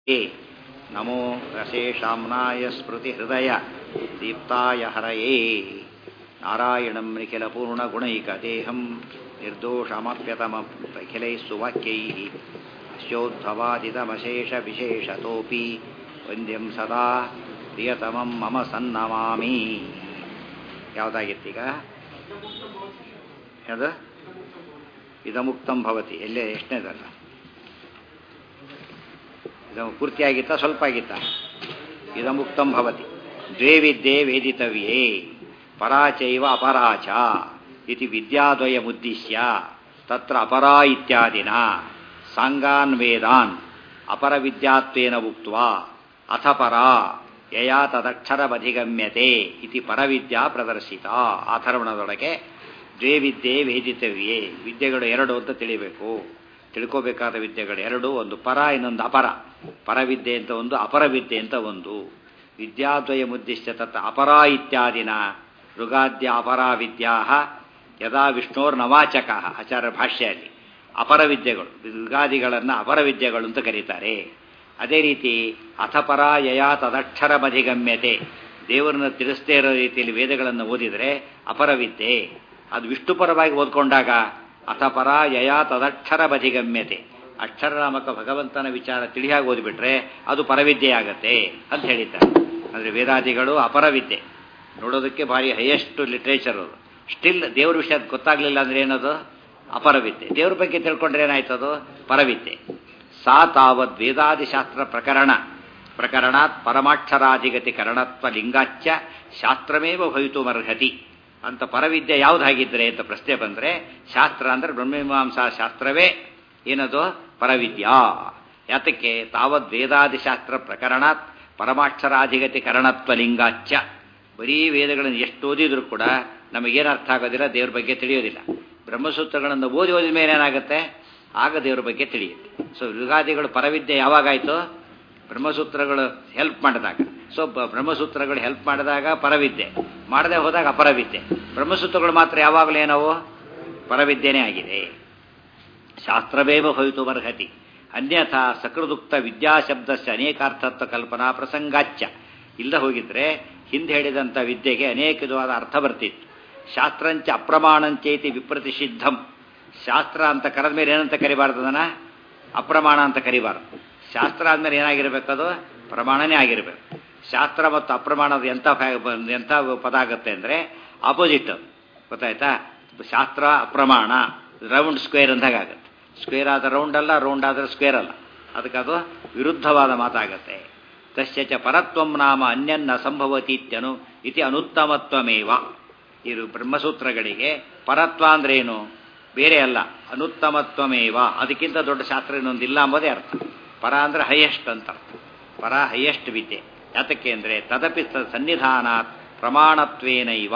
हे नमो रसेशाम्नाय स्मृतिहृदय दीप्ताय हरये नारायणं निखिलपूर्णगुणैकदेहं निर्दोषमप्यतमखिलैः सुवाक्यैः अस्योद्भवादितमशेषविशेषतोऽपि ವಂದ್ಯಂ ಸದಾ ಪ್ರಿಯತಮಂ ಮಮ ಸನ್ನಮಾಮಿ ಯಾವುದಾಗಿತ್ತೀಗ ಯಾವುದು ಇದಮುಕ್ತಂ ಭವತಿ ಎಲ್ಲೇ ಎಷ್ಟನೇದಲ್ಲ ಇದು ಪೂರ್ತಿಯಾಗಿತ್ತ ಸ್ವಲ್ಪ ಆಗಿತ್ತ ಇದಮುಕ್ತಂ ಭವತಿ ದ್ವೇ ವಿದ್ಯೆ ವೇದಿತವ್ಯೇ ಪರಾಚೈವ ಅಪರಾಚ ಇತಿ ವಿದ್ಯಾದ್ವಯಮುದ್ದಿಶ್ಯ ತತ್ರ ಅಪರಾ ಇತ್ಯಾದಿನ ಸಾಂಗಾನ್ ವೇದಾನ್ ಅಪರವಿದ್ಯಾತ್ವೇನ ಉಕ್ತ್ವಾ ಅಥ ಪರಾ ಯಯಾ ತದಕ್ಷರಮಧಿಗಮ್ಯತೆ ಇತಿ ಪರವಿದ್ಯಾ ಪ್ರದರ್ಶಿತ ಆಥರ್ವಣದೊಳಗೆ ದ್ವೇ ವಿದ್ಯೆ ವೇದಿತವ್ಯೇ ವಿದ್ಯೆಗಳು ಎರಡು ಅಂತ ತಿಳಿಬೇಕು ತಿಳ್ಕೋಬೇಕಾದ ವಿದ್ಯೆಗಳು ಎರಡು ಒಂದು ಪರ ಇನ್ನೊಂದು ಅಪರ ಪರವಿದ್ಯೆ ಅಂತ ಒಂದು ಅಪರವಿದ್ಯೆ ಅಂತ ಒಂದು ವಿದ್ಯಾದ್ವಯ ಮುದ್ದಿಶ್ಯ ತತ್ ಅಪರಾ ಇತ್ಯಾದಿನ ಋಗಾದ್ಯ ಅಪರಾ ವಿದ್ಯಾ ಯದಾ ವಿಷ್ಣೋರ್ನವಾಚಕ ಆಚಾರ್ಯ ಭಾಷ್ಯಲ್ಲಿ ಅಪರ ವಿದ್ಯೆಗಳು ಋಗಾದಿಗಳನ್ನು ಅಪರ ವಿದ್ಯೆಗಳು ಅಂತ ಕರೀತಾರೆ ಅದೇ ರೀತಿ ಅಥಪರ ಯಯಾ ತದಕ್ಷರ ಮಧಿಗಮ್ಯತೆ ದೇವರನ್ನ ತಿಳಿಸ್ತೇ ಇರೋ ರೀತಿಯಲ್ಲಿ ವೇದಗಳನ್ನು ಓದಿದರೆ ಅಪರವಿದ್ಯೆ ಅದು ವಿಷ್ಣುಪರವಾಗಿ ಓದ್ಕೊಂಡಾಗ ಅಥಪರ ಯಯಾ ತದಕ್ಷರ ಬಧಿಗಮ್ಯತೆ ಅಕ್ಷರನಾಮಕ ಭಗವಂತನ ವಿಚಾರ ತಿಳಿಯಾಗಿ ಓದಿಬಿಟ್ರೆ ಅದು ಪರವಿದ್ಯೆ ಆಗತ್ತೆ ಅಂತ ಹೇಳಿದ್ದಾರೆ ಅಂದರೆ ವೇದಾದಿಗಳು ಅಪರವಿದ್ಯೆ ನೋಡೋದಕ್ಕೆ ಭಾರಿ ಹೈಯೆಸ್ಟ್ ಲಿಟ್ರೇಚರ್ ಅದು ಸ್ಟಿಲ್ ದೇವ್ರ ವಿಷಯ ಗೊತ್ತಾಗ್ಲಿಲ್ಲ ಅಂದ್ರೆ ಏನದು ಅಪರವಿದ್ಯೆ ದೇವ್ರ ಬಗ್ಗೆ ತಿಳ್ಕೊಂಡ್ರೆ ಏನಾಯ್ತದು ಪರವಿದ್ಯೆ ಸಾ ತಾವದ್ ವೇದಾದಿಶಾಸ್ತ್ರ ಪ್ರಕರಣ ಪ್ರಕರಣಾತ್ ಪರಮಾಕ್ಷರಾಧಿಗತಿ ಕರಣತ್ವ ಲಿಂಗಾಚ್ಯ ಶಾಸ್ತ್ರಮೇವ ಭವಿತುಮರ್ಹತಿ ಅಂತ ಪರವಿದ್ಯೆ ಯಾವುದಾಗಿದ್ರೆ ಅಂತ ಪ್ರಶ್ನೆ ಬಂದರೆ ಶಾಸ್ತ್ರ ಅಂದ್ರೆ ಬ್ರಹ್ಮಮೀಮಾಂಸಾ ಶಾಸ್ತ್ರವೇ ಏನದು ಪರವಿದ್ಯಾ ಯಾತಕ್ಕೆ ತಾವದ್ ವೇದಾದಿಶಾಸ್ತ್ರ ಪ್ರಕರಣಾತ್ ಪರಮಾಕ್ಷರಾಧಿಗತಿ ಕರಣತ್ವ ಲಿಂಗಾಚ್ಯ ಬರೀ ವೇದಗಳನ್ನು ಎಷ್ಟು ಓದಿದ್ರು ಕೂಡ ನಮಗೇನು ಅರ್ಥ ಆಗೋದಿಲ್ಲ ದೇವ್ರ ಬಗ್ಗೆ ತಿಳಿಯೋದಿಲ್ಲ ಬ್ರಹ್ಮಸೂತ್ರಗಳನ್ನು ಓದಿ ಓದಿದ ಮೇಲೆ ಏನಾಗುತ್ತೆ ಆಗ ದೇವ್ರ ಬಗ್ಗೆ ತಿಳಿಯುತ್ತೆ ಸೊ ಯುಗಾದಿಗಳು ಪರವಿದ್ಯೆ ಯಾವಾಗಾಯಿತು ಬ್ರಹ್ಮಸೂತ್ರಗಳು ಹೆಲ್ಪ್ ಮಾಡಿದಾಗ ಸೊ ಬ್ರಹ್ಮಸೂತ್ರಗಳು ಹೆಲ್ಪ್ ಮಾಡಿದಾಗ ಪರವಿದ್ಯೆ ಮಾಡದೆ ಹೋದಾಗ ಅಪರವಿದ್ಯೆ ಬ್ರಹ್ಮಸೂತ್ರಗಳು ಮಾತ್ರ ಯಾವಾಗಲೂ ಏನವು ಪರವಿದ್ಯೆನೇ ಆಗಿದೆ ಶಾಸ್ತ್ರವೇವ ಭವಿತು ಬರ್ಹತಿ ಅನ್ಯಥಾ ಸಕೃದುಕ್ತ ವಿದ್ಯಾಶಬ್ದಸ್ಯ ಅನೇಕಾರ್ಥತ್ವ ಕಲ್ಪನಾ ಪ್ರಸಂಗಾಚ್ಯ ಇಲ್ಲ ಹೋಗಿದ್ರೆ ಹಿಂದೆ ಹೇಳಿದಂಥ ವಿದ್ಯೆಗೆ ಅನೇಕ ವಿಧವಾದ ಅರ್ಥ ಬರ್ತಿತ್ತು ಶಾಸ್ತ್ರಂಚ ಅಪ್ರಮಾಣಂಚೈತಿ ವಿಪ್ರತಿಷಿದ್ಧಂ ಶಾಸ್ತ್ರ ಅಂತ ಕರೆದ ಮೇಲೆ ಏನಂತ ಕರಿಬಾರ್ದು ಅದನ್ನ ಅಪ್ರಮಾಣ ಅಂತ ಕರಿಬಾರ್ದು ಶಾಸ್ತ್ರ ಆದ್ಮೇಲೆ ಏನಾಗಿರ್ಬೇಕದು ಪ್ರಮಾಣನೇ ಆಗಿರಬೇಕು ಶಾಸ್ತ್ರ ಮತ್ತು ಅಪ್ರಮಾಣದ ಎಂಥ ಎಂಥ ಪದ ಆಗುತ್ತೆ ಅಂದರೆ ಆಪೋಸಿಟ್ ಗೊತ್ತಾಯ್ತಾ ಶಾಸ್ತ್ರ ಅಪ್ರಮಾಣ ರೌಂಡ್ ಸ್ಕ್ವೇರ್ ಅಂದಾಗ ಆಗುತ್ತೆ ಸ್ಕ್ವೇರ್ ಆದ ರೌಂಡ್ ಅಲ್ಲ ರೌಂಡ್ ಆದ್ರೆ ಸ್ಕ್ವೇರ್ ಅಲ್ಲ ಅದಕ್ಕೆ ಅದು ವಿರುದ್ಧವಾದ ಮಾತಾಗತ್ತೆ ತಸ್ಯ ಚ ಪರತ್ವಂ ನಾಮ ಅನ್ಯನ್ನ ಸಂಭವತಿ ಇತ್ಯನು ಇತಿ ಅನುತ್ತಮತ್ವಮೇವ ಇದು ಬ್ರಹ್ಮಸೂತ್ರಗಳಿಗೆ ಪರತ್ವ ಅಂದ್ರೆ ಏನು ಬೇರೆ ಅಲ್ಲ ಅನುತ್ತಮತ್ವಮೇವ ಅದಕ್ಕಿಂತ ದೊಡ್ಡ ಶಾಸ್ತ್ರ ಇನ್ನೊಂದಿಲ್ಲ ಎಂಬುದೇ ಅರ್ಥ ಪರ ಅಂದ್ರೆ ಹೈಯೆಸ್ಟ್ ಅಂತ ಅರ್ಥ ಪರ ಹೈಯೆಸ್ಟ್ ವಿದ್ಯೆ ಯಾತಕ್ಕೆ ಅಂದರೆ ತದಪಿ ಸನ್ನಿಧಾನಾತ್ ಪ್ರಮಾಣತ್ವೇನೈವ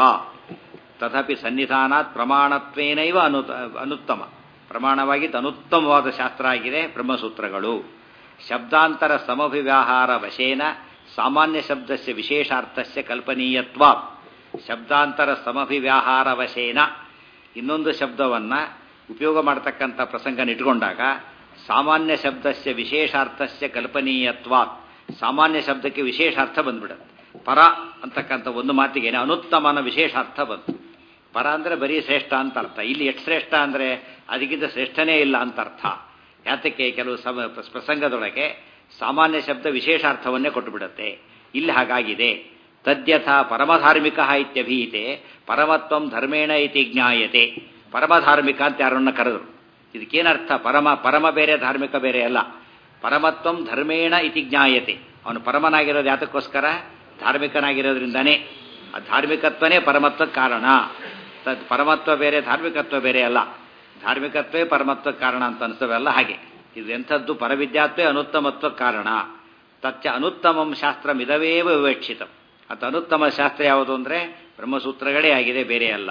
ತದಪಿ ಸನ್ನಿಧಾನಾತ್ ಪ್ರಮಾಣತ್ವೇನೈವ ಅನು ಅನುತ್ತಮ ಪ್ರಮಾಣವಾಗಿದ್ದು ಅನುತ್ತಮವಾದ ಶಾಸ್ತ್ರ ಆಗಿದೆ ಬ್ರಹ್ಮಸೂತ್ರಗಳು ಶಬ್ದಾಂತರ ಸಮಭಿವ್ಯಾಹಾರ ವಶೇನ ಸಾಮಾನ್ಯ ಶಬ್ದಸ್ಯ ವಿಶೇಷಾರ್ಥಸ್ಯ ಕಲ್ಪನೀಯತ್ವ ಶಬ್ದಾಂತರ ಸಮಭಿವ್ಯಾಹಾರ ವಶೇನ ಇನ್ನೊಂದು ಶಬ್ದವನ್ನು ಉಪಯೋಗ ಮಾಡತಕ್ಕಂಥ ಪ್ರಸಂಗನ ಇಟ್ಕೊಂಡಾಗ ಸಾಮಾನ್ಯ ಶಬ್ದಸ್ಯ ವಿಶೇಷಾರ್ಥಸ್ಯ ಕಲ್ಪನೀಯತ್ವ ಸಾಮಾನ್ಯ ಶಬ್ದಕ್ಕೆ ವಿಶೇಷಾರ್ಥ ಬಂದ್ಬಿಡುತ್ತೆ ಪರ ಅಂತಕ್ಕಂಥ ಒಂದು ಮಾತಿಗೆ ಅನುತ್ತಮನ ವಿಶೇಷಾರ್ಥ ಬಂತು ಪರ ಅಂದರೆ ಬರೀ ಶ್ರೇಷ್ಠ ಅಂತ ಅರ್ಥ ಇಲ್ಲಿ ಎಷ್ಟು ಶ್ರೇಷ್ಠ ಅಂದರೆ ಅದಕ್ಕಿಂತ ಶ್ರೇಷ್ಠನೇ ಇಲ್ಲ ಅಂತ ಅರ್ಥ ಯಾತಕ್ಕೆ ಕೆಲವು ಸಮ ಪ್ರಸಂಗದೊಳಗೆ ಸಾಮಾನ್ಯ ಶಬ್ದ ವಿಶೇಷಾರ್ಥವನ್ನೇ ಕೊಟ್ಟುಬಿಡುತ್ತೆ ಇಲ್ಲಿ ಹಾಗಾಗಿದೆ ತದ್ಯಥ ಪರಮಧಾರ್ಮಿಕ ಇತ್ಯಭೀತೆ ಪರಮತ್ವಂ ಧರ್ಮೇಣ ಇತಿ ಜ್ಞಾಯತೆ ಪರಮಧಾರ್ಮಿಕ ಅಂತ ಯಾರನ್ನ ಕರೆದರು ಇದಕ್ಕೇನರ್ಥ ಪರಮ ಪರಮ ಬೇರೆ ಧಾರ್ಮಿಕ ಬೇರೆ ಅಲ್ಲ ಪರಮತ್ವಂ ಧರ್ಮೇಣ ಇತಿ ಜ್ಞಾಯತೆ ಅವನು ಪರಮನಾಗಿರೋದು ಯಾತಕ್ಕೋಸ್ಕರ ಧಾರ್ಮಿಕನಾಗಿರೋದ್ರಿಂದಾನೇ ಆ ಧಾರ್ಮಿಕತ್ವನೇ ಪರಮತ್ವಕ್ಕೆ ಕಾರಣ ತದ್ ಪರಮತ್ವ ಬೇರೆ ಧಾರ್ಮಿಕತ್ವ ಬೇರೆ ಅಲ್ಲ ಧಾರ್ಮಿಕತ್ವೇ ಪರಮತ್ವ ಕಾರಣ ಅಂತ ಅನಿಸ್ತವೆಲ್ಲ ಹಾಗೆ ಇದು ಎಂಥದ್ದು ಪರವಿದ್ಯಾತ್ವೇ ಅನುತ್ತಮತ್ವ ಕಾರಣ ತಚ್ಚ ಅನುತ್ತಮಂ ಶಾಸ್ತ್ರ ಮಿದವೇವ ವಿವಕ್ಷಿತಂ ಅಂತ ಅನುತ್ತಮ ಶಾಸ್ತ್ರ ಯಾವುದು ಅಂದರೆ ಬ್ರಹ್ಮಸೂತ್ರಗಳೇ ಆಗಿದೆ ಬೇರೆ ಅಲ್ಲ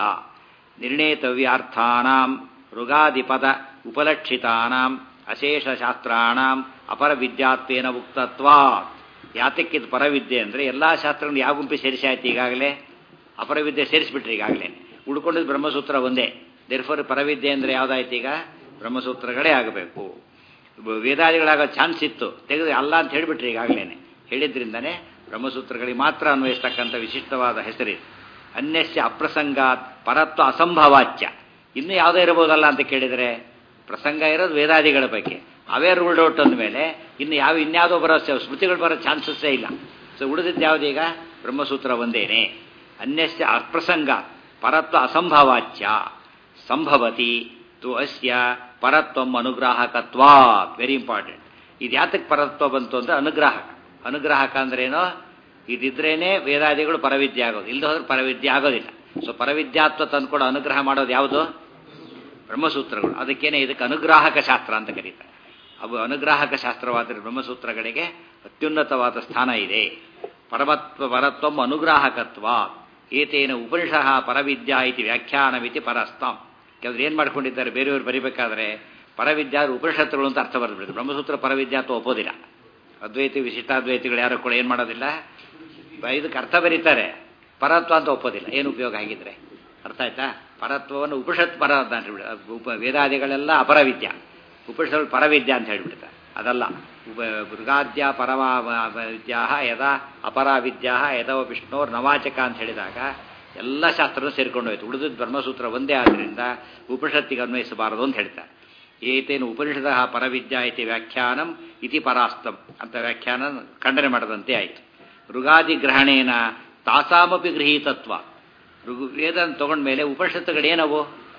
ನಿರ್ಣೇತವ್ಯಾರ್ಥಾನಾಂ ಋಗಾದಿಪದ ಉಪಲಕ್ಷಿತಾನಾಂ ಅಶೇಷ ಶಾಸ್ತ್ರಾಣಾಂ ಅಪರವಿದ್ಯಾತ್ವೇನ ಉಕ್ತತ್ವಾ ಯಾತಕ್ಕಿದು ಪರವಿದ್ಯೆ ಅಂದರೆ ಎಲ್ಲ ಶಾಸ್ತ್ರಗಳನ್ನು ಯಾವ ಗುಂಪಿ ಸೇರಿಸಾಯ್ತು ಈಗಾಗಲೇ ಅಪರವಿದ್ಯೆ ಸೇರಿಸ್ಬಿಟ್ರಿ ಈಗಾಗಲೇ ಉಳ್ಕೊಂಡಿದ್ದು ಬ್ರಹ್ಮಸೂತ್ರ ಒಂದೇ ದೇರ್ಫೋರ್ ಪರವಿದ್ಯೆ ಅಂದರೆ ಯಾವುದಾಯ್ತು ಈಗ ಬ್ರಹ್ಮಸೂತ್ರಗಳೇ ಆಗಬೇಕು ವೇದಾದಿಗಳಾಗೋ ಚಾನ್ಸ್ ಇತ್ತು ತೆಗೆದು ಅಲ್ಲ ಅಂತ ಹೇಳಿಬಿಟ್ರಿ ಈಗಾಗಲೇ ಹೇಳಿದ್ರಿಂದನೇ ಬ್ರಹ್ಮಸೂತ್ರಗಳಿಗೆ ಮಾತ್ರ ಅನ್ವಯಿಸ್ತಕ್ಕಂಥ ವಿಶಿಷ್ಟವಾದ ಹೆಸರಿದೆ ಅನ್ಯಸ್ಯ ಅಪ್ರಸಂಗಾತ್ ಪರತ್ವ ಅಸಂಭವಾಚ್ಯ ಇನ್ನೂ ಯಾವುದೇ ಇರಬಹುದಲ್ಲ ಅಂತ ಕೇಳಿದರೆ ಪ್ರಸಂಗ ಇರೋದು ವೇದಾದಿಗಳ ಬಗ್ಗೆ ಅವೇ ರೂಲ್ಡ್ ಔಟ್ ಅಂದಮೇಲೆ ಇನ್ನು ಯಾವ ಇನ್ಯಾವುದೋ ಬರೋ ಸ್ಮೃತಿಗಳು ಬರೋ ಚಾನ್ಸಸ್ಸೇ ಇಲ್ಲ ಸೊ ಉಳಿದಿದ್ದು ಯಾವುದೀಗ ಬ್ರಹ್ಮಸೂತ್ರ ಒಂದೇನೆ ಅನ್ಯಸ್ಯ ಅಪ್ರಸಂಗ ಪರತ್ವ ಅಸಂಭವಾಚ್ಯ ಸಂಭವತಿ ತು ಅಸ್ಯ ಪರತ್ವಂ ಅನುಗ್ರಾಹಕತ್ವಾ ವೆರಿ ಇಂಪಾರ್ಟೆಂಟ್ ಇದು ಯಾತಕ್ಕೆ ಪರತ್ವ ಬಂತು ಅಂದರೆ ಅನುಗ್ರಾಹಕ ಅನುಗ್ರಾಹಕ ಅಂದ್ರೇನೋ ಇದಿದ್ರೇನೆ ವೇದಾದಿಗಳು ಪರವಿದ್ಯೆ ಆಗೋದು ಇಲ್ಲದ ಹೋದ್ರೆ ಪರವಿದ್ಯೆ ಆಗೋದಿಲ್ಲ ಸೊ ಪರವಿದ್ಯಾತ್ವ ತಂದ್ಕೊಡೋ ಅನುಗ್ರಹ ಮಾಡೋದು ಯಾವುದು ಬ್ರಹ್ಮಸೂತ್ರಗಳು ಅದಕ್ಕೇನೆ ಇದಕ್ಕೆ ಅನುಗ್ರಾಹಕ ಶಾಸ್ತ್ರ ಅಂತ ಕರೀತಾರೆ ಅವು ಅನುಗ್ರಾಹಕ ಶಾಸ್ತ್ರವಾದರೆ ಬ್ರಹ್ಮಸೂತ್ರಗಳಿಗೆ ಅತ್ಯುನ್ನತವಾದ ಸ್ಥಾನ ಇದೆ ಪರಮತ್ವ ಪರತ್ವಂ ಅನುಗ್ರಾಹಕತ್ವ ಏತೇನ ಉಪನಿಷಃ ಪರವಿದ್ಯಾ ಇತಿ ವ್ಯಾಖ್ಯಾನವಿತಿ ಪರಸ್ತಾಂ ಕೆಲವರು ಏನು ಮಾಡ್ಕೊಂಡಿದ್ದಾರೆ ಬೇರೆಯವರು ಬರಿಬೇಕಾದ್ರೆ ಪರವಿದ್ಯಾ ಉಪನಿಷತ್ತುಗಳು ಅಂತ ಅರ್ಥ ಬರೆದ್ಬಿಡ್ತಾರೆ ಬ್ರಹ್ಮಸೂತ್ರ ಪರವಿದ್ಯಾತ್ವ ಒಪ್ಪೋದಿಲ್ಲ ಅದ್ವೈತಿ ವಿಶಿಷ್ಟಾದ್ವೈತಿಗಳು ಯಾರು ಕೂಡ ಏನು ಮಾಡೋದಿಲ್ಲ ಇದಕ್ಕೆ ಅರ್ಥ ಬರೀತಾರೆ ಪರತ್ವ ಅಂತ ಒಪ್ಪೋದಿಲ್ಲ ಏನು ಉಪಯೋಗ ಆಗಿದ್ರೆ ಅರ್ಥ ಆಯ್ತಾ ಪರತ್ವವನ್ನು ಉಪನಿಷತ್ ಪರ ಅಂತ ಹೇಳ್ಬಿಡ ಉಪ ವೇದಾದಿಗಳೆಲ್ಲ ಅಪರವಿದ್ಯ ಉಪನಿಷತ್ ಪರವಿದ್ಯಾ ಅಂತ ಹೇಳ್ಬಿಡ್ತಾರೆ ಅದಲ್ಲ ಉಪ ಮೃಗಾದ್ಯ ಪರಮ ವಿದ್ಯಾ ಯದಾ ಅಪರಾವಿದ್ಯಾ ಯದವ ವಿಷ್ಣೋರ್ ನವಾಚಕ ಅಂತ ಹೇಳಿದಾಗ ಎಲ್ಲ ಶಾಸ್ತ್ರನೂ ಸೇರ್ಕೊಂಡು ಹೋಯ್ತು ಉಳಿದದ್ದು ಬ್ರಹ್ಮಸೂತ್ರ ಒಂದೇ ಆದ್ದರಿಂದ ಉಪನಿಷತ್ತಿಗೆ ಅನ್ವಯಿಸಬಾರದು ಅಂತ ಹೇಳ್ತಾರೆ ಏತೇನು ಉಪನಿಷದ ಪರವಿದ್ಯಾ ಇತಿ ವ್ಯಾಖ್ಯಾನಂ ಇತಿ ಪರಾಸ್ತಂ ಅಂತ ವ್ಯಾಖ್ಯಾನ ಖಂಡನೆ ಮಾಡದಂತೆ ಆಯಿತು ಋಗಾದಿ ಗ್ರಹಣೇನ ತಾಸಾಮಪಿ ಗೃಹೀತತ್ವ ಋಗು ವೇದ ತಗೊಂಡ್ಮೇಲೆ ಉಪನಿಷತ್ತುಗಳೇನವು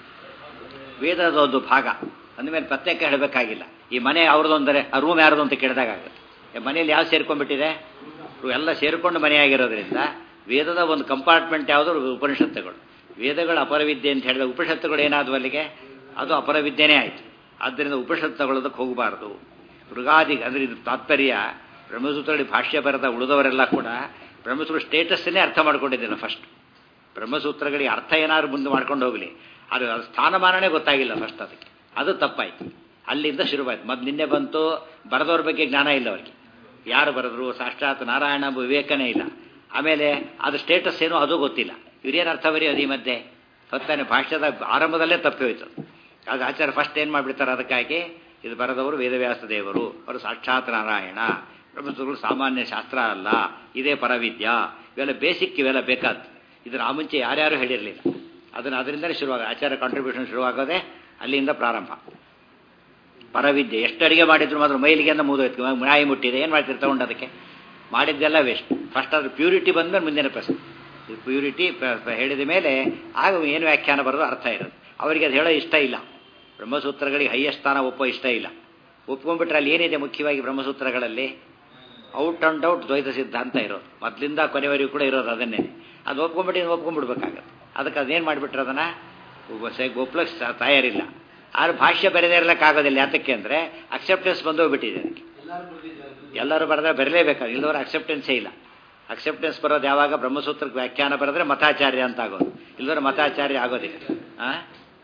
ವೇದದ ಒಂದು ಭಾಗ ಅಂದಮೇಲೆ ಪ್ರತ್ಯೇಕ ಹೇಳಬೇಕಾಗಿಲ್ಲ ಈ ಮನೆ ಅವ್ರದ್ದೊಂದರೆ ಆ ರೂಮ್ ಯಾರ್ದು ಅಂತ ಕೇಳಿದಾಗುತ್ತೆ ಮನೆಯಲ್ಲಿ ಯಾವ್ದು ಸೇರ್ಕೊಂಡ್ಬಿಟ್ಟಿದೆ ಎಲ್ಲ ಸೇರಿಕೊಂಡು ಮನೆಯಾಗಿರೋದ್ರಿಂದ ವೇದದ ಒಂದು ಕಂಪಾರ್ಟ್ಮೆಂಟ್ ಯಾವುದು ಉಪನಿಷತ್ತುಗಳು ವೇದಗಳ ಅಪರವಿದ್ಯೆ ಅಂತ ಹೇಳಿದ ಉಪನಿಷತ್ತುಗಳು ಏನಾದವು ಅಲ್ಲಿಗೆ ಅದು ಅಪರವಿದ್ಯೆನೇ ಆಯಿತು ಆದ್ದರಿಂದ ಉಪನಿಷತ್ತು ತಗೊಳ್ಳೋದಕ್ಕೆ ಹೋಗಬಾರ್ದು ಮೃಗಾದಿ ಅಂದರೆ ಇದು ತಾತ್ಪರ್ಯ ಬ್ರಹ್ಮಸೂತ್ರದಲ್ಲಿ ಭಾಷ್ಯ ಬರೆದ ಉಳಿದವರೆಲ್ಲ ಕೂಡ ಬ್ರಹ್ಮಸೂತ್ರ ಸ್ಟೇಟಸ್ಸನ್ನೇ ಅರ್ಥ ಮಾಡ್ಕೊಂಡಿದ್ದೇನೆ ಫಸ್ಟ್ ಬ್ರಹ್ಮಸೂತ್ರಗಳಿಗೆ ಅರ್ಥ ಏನಾದ್ರು ಮುಂದೆ ಮಾಡ್ಕೊಂಡು ಹೋಗಲಿ ಅದು ಅದು ಸ್ಥಾನಮಾನನೇ ಗೊತ್ತಾಗಿಲ್ಲ ಫಸ್ಟ್ ಅದಕ್ಕೆ ಅದು ತಪ್ಪಾಯ್ತು ಅಲ್ಲಿಂದ ಶುರುವಾಯ್ತು ಮೊದಲು ನಿನ್ನೆ ಬಂತು ಬರೆದವ್ರ ಬಗ್ಗೆ ಜ್ಞಾನ ಇಲ್ಲ ಅವರಿಗೆ ಯಾರು ಬರೆದ್ರು ಸಾಕ್ಷಾತ್ ನಾರಾಯಣ ವಿವೇಕನೇ ಇಲ್ಲ ಆಮೇಲೆ ಅದು ಸ್ಟೇಟಸ್ ಏನೋ ಅದು ಗೊತ್ತಿಲ್ಲ ಇವ್ರೇನು ಅರ್ಥ ಬರೆಯೋದು ಈ ಮಧ್ಯೆ ಹೊತ್ತಾನೆ ಭಾಷ್ಯದ ಆರಂಭದಲ್ಲೇ ತಪ್ಪಿ ಹೋಯ್ತು ಆಗ ಆಚಾರ್ಯ ಫಸ್ಟ್ ಏನು ಮಾಡಿಬಿಡ್ತಾರೆ ಅದಕ್ಕಾಗಿ ಇದು ಬರೆದವರು ವೇದವ್ಯಾಸ ದೇವರು ಅವರು ಸಾಕ್ಷಾತ್ ನಾರಾಯಣ ಬ್ರಹ್ಮಸೂತ್ರಗಳು ಸಾಮಾನ್ಯ ಶಾಸ್ತ್ರ ಅಲ್ಲ ಇದೇ ಪರವಿದ್ಯಾ ಇವೆಲ್ಲ ಬೇಸಿಕ್ ಇವೆಲ್ಲ ಬೇಕಾದ ಇದನ್ನು ಆ ಮುಂಚೆ ಯಾರ್ಯಾರು ಹೇಳಿರಲಿಲ್ಲ ಅದನ್ನು ಅದರಿಂದಲೇ ಶುರುವಾಗ ಆಚಾರ್ಯ ಕಾಂಟ್ರಿಬ್ಯೂಷನ್ ಶುರುವಾಗೋದೇ ಅಲ್ಲಿಂದ ಪ್ರಾರಂಭ ಪರವಿದ್ಯೆ ಎಷ್ಟು ಅಡಿಗೆ ಮಾಡಿದ್ರು ಮಾತ್ರ ಮೈಲಿಗೆ ಅಂತ ಮುಗಿದೋಯ್ತು ನಾಯಿ ಮುಟ್ಟಿದೆ ಏನು ಮಾಡ್ತೀರಿ ತಗೊಂಡು ಅದಕ್ಕೆ ಮಾಡಿದ್ದೆಲ್ಲ ವೇಸ್ಟ್ ಫಸ್ಟ್ ಅದ್ರ ಪ್ಯೂರಿಟಿ ಬಂದ್ಮೇಲೆ ಮುಂದಿನ ಪ್ರಶ್ನೆ ಇದು ಪ್ಯೂರಿಟಿ ಹೇಳಿದ ಮೇಲೆ ಆಗ ಏನು ವ್ಯಾಖ್ಯಾನ ಬರೋದು ಅರ್ಥ ಇರೋದು ಅವರಿಗೆ ಅದು ಹೇಳೋ ಇಷ್ಟ ಇಲ್ಲ ಬ್ರಹ್ಮಸೂತ್ರಗಳಿಗೆ ಹೈಯೆಸ್ಟ್ ಸ್ಥಾನ ಒಪ್ಪೋ ಇಷ್ಟ ಇಲ್ಲ ಒಪ್ಕೊಂಡ್ಬಿಟ್ರೆ ಅಲ್ಲಿ ಏನಿದೆ ಮುಖ್ಯವಾಗಿ ಬ್ರಹ್ಮಸೂತ್ರಗಳಲ್ಲಿ ಔಟ್ ಅಂಡ್ ಔಟ್ ದ್ವೈತ ಸಿದ್ಧಾಂತ ಇರೋದು ಮೊದಲಿಂದ ಕೊನೆವರೆಗೂ ಕೂಡ ಇರೋದು ಅದನ್ನೇ ಅದು ಒಪ್ಕೊಂಡ್ಬಿಟ್ಟು ಒಪ್ಕೊಂಡ್ಬಿಡ್ಬೇಕಾಗತ್ತೆ ಅದಕ್ಕೆ ಅದೇನು ಮಾಡಿಬಿಟ್ರೆ ಅದನ್ನು ಒಪ್ಲಕ್ಕೆ ತಯಾರಿಲ್ಲ ಆದ್ರೆ ಭಾಷ್ಯ ಬರೆದೇ ಇರಲಿಕ್ಕಾಗೋದಿಲ್ಲ ಯಾತಕ್ಕೆ ಅಂದರೆ ಅಕ್ಸೆಪ್ಟೆನ್ಸ್ ಬಂದೋಗ್ಬಿಟ್ಟಿದೆ ಅದಕ್ಕೆ ಎಲ್ಲರೂ ಬರೆದ್ರೆ ಬರಲೇಬೇಕಾದ್ರೆ ಇಲ್ಲದವ್ರು ಅಕ್ಸೆಪ್ಟೆನ್ಸೇ ಇಲ್ಲ ಅಕ್ಸೆಪ್ಟೆನ್ಸ್ ಬರೋದು ಯಾವಾಗ ಬ್ರಹ್ಮಸೂತ್ರಕ್ಕೆ ವ್ಯಾಖ್ಯಾನ ಬರೆದ್ರೆ ಮತಾಚಾರ್ಯ ಅಂತ ಆಗೋದು ಇಲ್ಲದವ್ರು ಮತಾಚಾರ್ಯ ಆಗೋದಿಲ್ಲ ಹಾಂ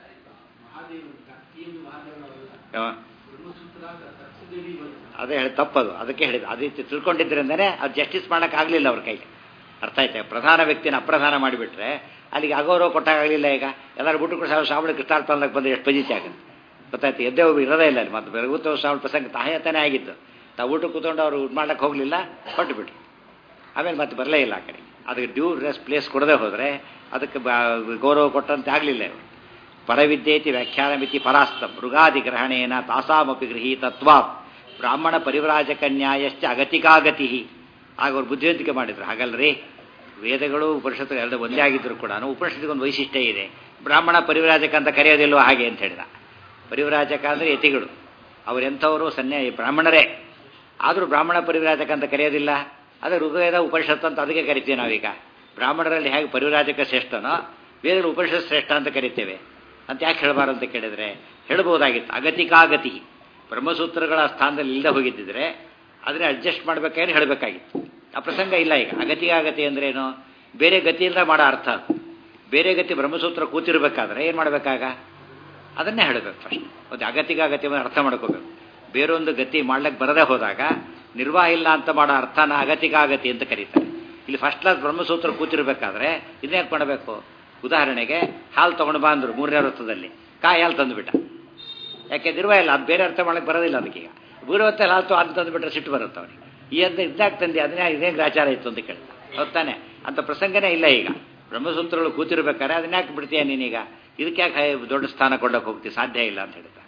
ಅದೇ ಹೇಳಿ ತಪ್ಪದು ಅದಕ್ಕೆ ಹೇಳಿದ ಅದೇ ತಿಳ್ಕೊಂಡಿದ್ರಿಂದನೇ ಅದು ಜಸ್ಟಿಸ್ ಮಾಡೋಕ್ಕಾಗಲಿಲ್ಲ ಅವ್ರ ಕೈಗೆ ಅರ್ಥ ಆಯ್ತಾ ಪ್ರಧಾನ ವ್ಯಕ್ತಿನ ಅಪ್ರಧಾನ ಮಾಡಿಬಿಟ್ರೆ ಅಲ್ಲಿಗೆ ಅಗೌರವ ಕೊಟ್ಟಾಗಲಿಲ್ಲ ಈಗ ಎಲ್ಲರೂ ಬಿಟ್ಟು ಕೂಡ ಸಾವಿರ ಶ್ರಾವಣ ಕೃಷ್ಣಾರ್ಥ ಅಂದಾಗ ಬಂದರೆ ಎಷ್ಟು ಪಜಿತಿ ಆಗುತ್ತೆ ಗೊತ್ತಾಯ್ತು ಎದ್ದೇ ಒಬ್ಬ ಇರೋದೇ ಇಲ್ಲ ಅಲ್ಲಿ ಮತ್ತೆ ಬೆಳಗುತ್ತವ ಶ್ರಾವಣ ಪ್ರಸಂಗ ತಾನೇ ಆಗಿತ್ತು ತಾವು ಊಟ ಕೂತ್ಕೊಂಡು ಅವರು ಇದು ಮಾಡ್ಲಿಕ್ಕೆ ಹೋಗಲಿಲ್ಲ ಹೊಟ್ಟು ಬಿಟ್ರು ಆಮೇಲೆ ಮತ್ತೆ ಬರಲೇ ಇಲ್ಲ ಆ ಕಡೆ ಅದಕ್ಕೆ ಡ್ಯೂ ರೆಸ್ ಪ್ಲೇಸ್ ಕೊಡದೆ ಹೋದರೆ ಅದಕ್ಕೆ ಗೌರವ ಕೊಟ್ಟಂತೆ ಆಗಲಿಲ್ಲ ಇವರು ಪರವಿದ್ಯೇತಿ ವ್ಯಾಖ್ಯಾನ ಮಿತಿ ಪರಾಸ್ತ ಮೃಗಾದಿ ಗ್ರಹಣೇನ ತಾಸಾಮಪಿ ಗೃಹೀತತ್ವ ಬ್ರಾಹ್ಮಣ ಪರಿವ್ರಾಜಕ ನ್ಯಾಯಶ್ಚ ಅಗತಿಕಾಗತಿ ಆಗ ಅವ್ರು ಬುದ್ಧಿವಂತಿಕೆ ಮಾಡಿದ್ರು ಹಾಗಲ್ರಿ ವೇದಗಳು ಉಪನಿಷತ್ತು ಎರಡು ಒಂದೇ ಆಗಿದ್ರು ಕೂಡ ಉಪನಿಷತ್ತಿಗೆ ಒಂದು ವೈಶಿಷ್ಟ್ಯ ಇದೆ ಬ್ರಾಹ್ಮಣ ಪರಿವ್ರಾಜಕ ಅಂತ ಕರೆಯೋದಿಲ್ವ ಹಾಗೆ ಅಂತ ಹೇಳಿದ ಪರಿವ್ರಾಜಕ ಅಂದರೆ ಯತಿಗಳು ಅವರೆಂಥವರು ಸನ್ನೆ ಬ್ರಾಹ್ಮಣರೇ ಆದರೂ ಬ್ರಾಹ್ಮಣ ಪರಿವ್ರಾಜಕ ಅಂತ ಕರೆಯೋದಿಲ್ಲ ಅದೇ ಋಗ್ವೇದ ಉಪನಿಷತ್ತು ಅಂತ ಅದಕ್ಕೆ ಕರಿತೀವಿ ನಾವೀಗ ಬ್ರಾಹ್ಮಣರಲ್ಲಿ ಹೇಗೆ ಪರಿವ್ರಾಜಕ ಶ್ರೇಷ್ಠನೋ ವೇದಗಳು ಉಪನಿಷತ್ ಶ್ರೇಷ್ಠ ಅಂತ ಕರಿತೇವೆ ಅಂತ ಯಾಕೆ ಹೇಳಬಾರ್ದು ಅಂತ ಕೇಳಿದರೆ ಹೇಳ್ಬೋದಾಗಿತ್ತು ಅಗತಿಕಾಗತಿ ಬ್ರಹ್ಮಸೂತ್ರಗಳ ಸ್ಥಾನದಲ್ಲಿ ಇಲ್ಲದೆ ಹೋಗಿದ್ದಿದ್ರೆ ಅದನ್ನೇ ಅಡ್ಜಸ್ಟ್ ಮಾಡಬೇಕಾದ್ರೆ ಹೇಳಬೇಕಾಗಿತ್ತು ಆ ಪ್ರಸಂಗ ಇಲ್ಲ ಈಗ ಅಗತಿಗಾಗತಿ ಅಂದ್ರೇನು ಬೇರೆ ಗತಿಯಿಂದ ಮಾಡೋ ಅರ್ಥ ಬೇರೆ ಗತಿ ಬ್ರಹ್ಮಸೂತ್ರ ಕೂತಿರ್ಬೇಕಾದ್ರೆ ಏನು ಮಾಡಬೇಕಾಗ ಅದನ್ನೇ ಹೇಳಬೇಕು ಫಸ್ಟ್ ಒಂದು ಅಗತಿಗಾಗತಿ ಅರ್ಥ ಮಾಡ್ಕೋಬೇಕು ಬೇರೊಂದು ಗತಿ ಮಾಡ್ಲಿಕ್ಕೆ ಬರದೇ ಹೋದಾಗ ನಿರ್ವಾಹ ಇಲ್ಲ ಅಂತ ಮಾಡೋ ಅರ್ಥನ ಅಗತಿಗಾಗತಿ ಅಂತ ಕರೀತಾರೆ ಇಲ್ಲಿ ಫಸ್ಟ್ ಕ್ಲಾಸ್ ಬ್ರಹ್ಮಸೂತ್ರ ಕೂತಿರ್ಬೇಕಾದ್ರೆ ಇದನ್ನೇ ಮಾಡಬೇಕು ಉದಾಹರಣೆಗೆ ಹಾಲು ತೊಗೊಂಡು ಬಂದರು ಮೂರನೇ ವೃತ್ತದಲ್ಲಿ ಕಾಯಿ ಹಾಲು ತಂದುಬಿಟ್ಟ ಯಾಕೆ ನಿರ್ವಾಹ ಇಲ್ಲ ಅದು ಬೇರೆ ಅರ್ಥ ಮಾಡಕ್ಕೆ ಬರೋದಿಲ್ಲ ಅದಕ್ಕೀಗ ಬುರುವತ್ತೆ ಲಾಲ್ತು ಅಂತ ತಂದುಬಿಟ್ರೆ ಸಿಟ್ಟು ಬರುತ್ತೆ ಅವನಿಗೆ ಈ ಅಂತ ಇದ್ದಾಗ ತಂದೆ ಅದನ್ನೇ ಇದೇನು ಗ್ರಾಚಾರ ಇತ್ತು ಅಂತ ಕೇಳ್ತಾ ಹೊತ್ತಾನೆ ಅಂತ ಪ್ರಸಂಗನೇ ಇಲ್ಲ ಈಗ ಬ್ರಹ್ಮಸೂತ್ರಗಳು ಕೂತಿರ್ಬೇಕಾದ್ರೆ ಅದನ್ನ ಯಾಕೆ ಬಿಡ್ತೀಯ ನೀನೀಗ ಇದಕ್ಕೆ ಯಾಕೆ ದೊಡ್ಡ ಸ್ಥಾನ ಕೊಡೋಕೆ ಹೋಗ್ತೀವಿ ಸಾಧ್ಯ ಇಲ್ಲ ಅಂತ ಹೇಳ್ತಾ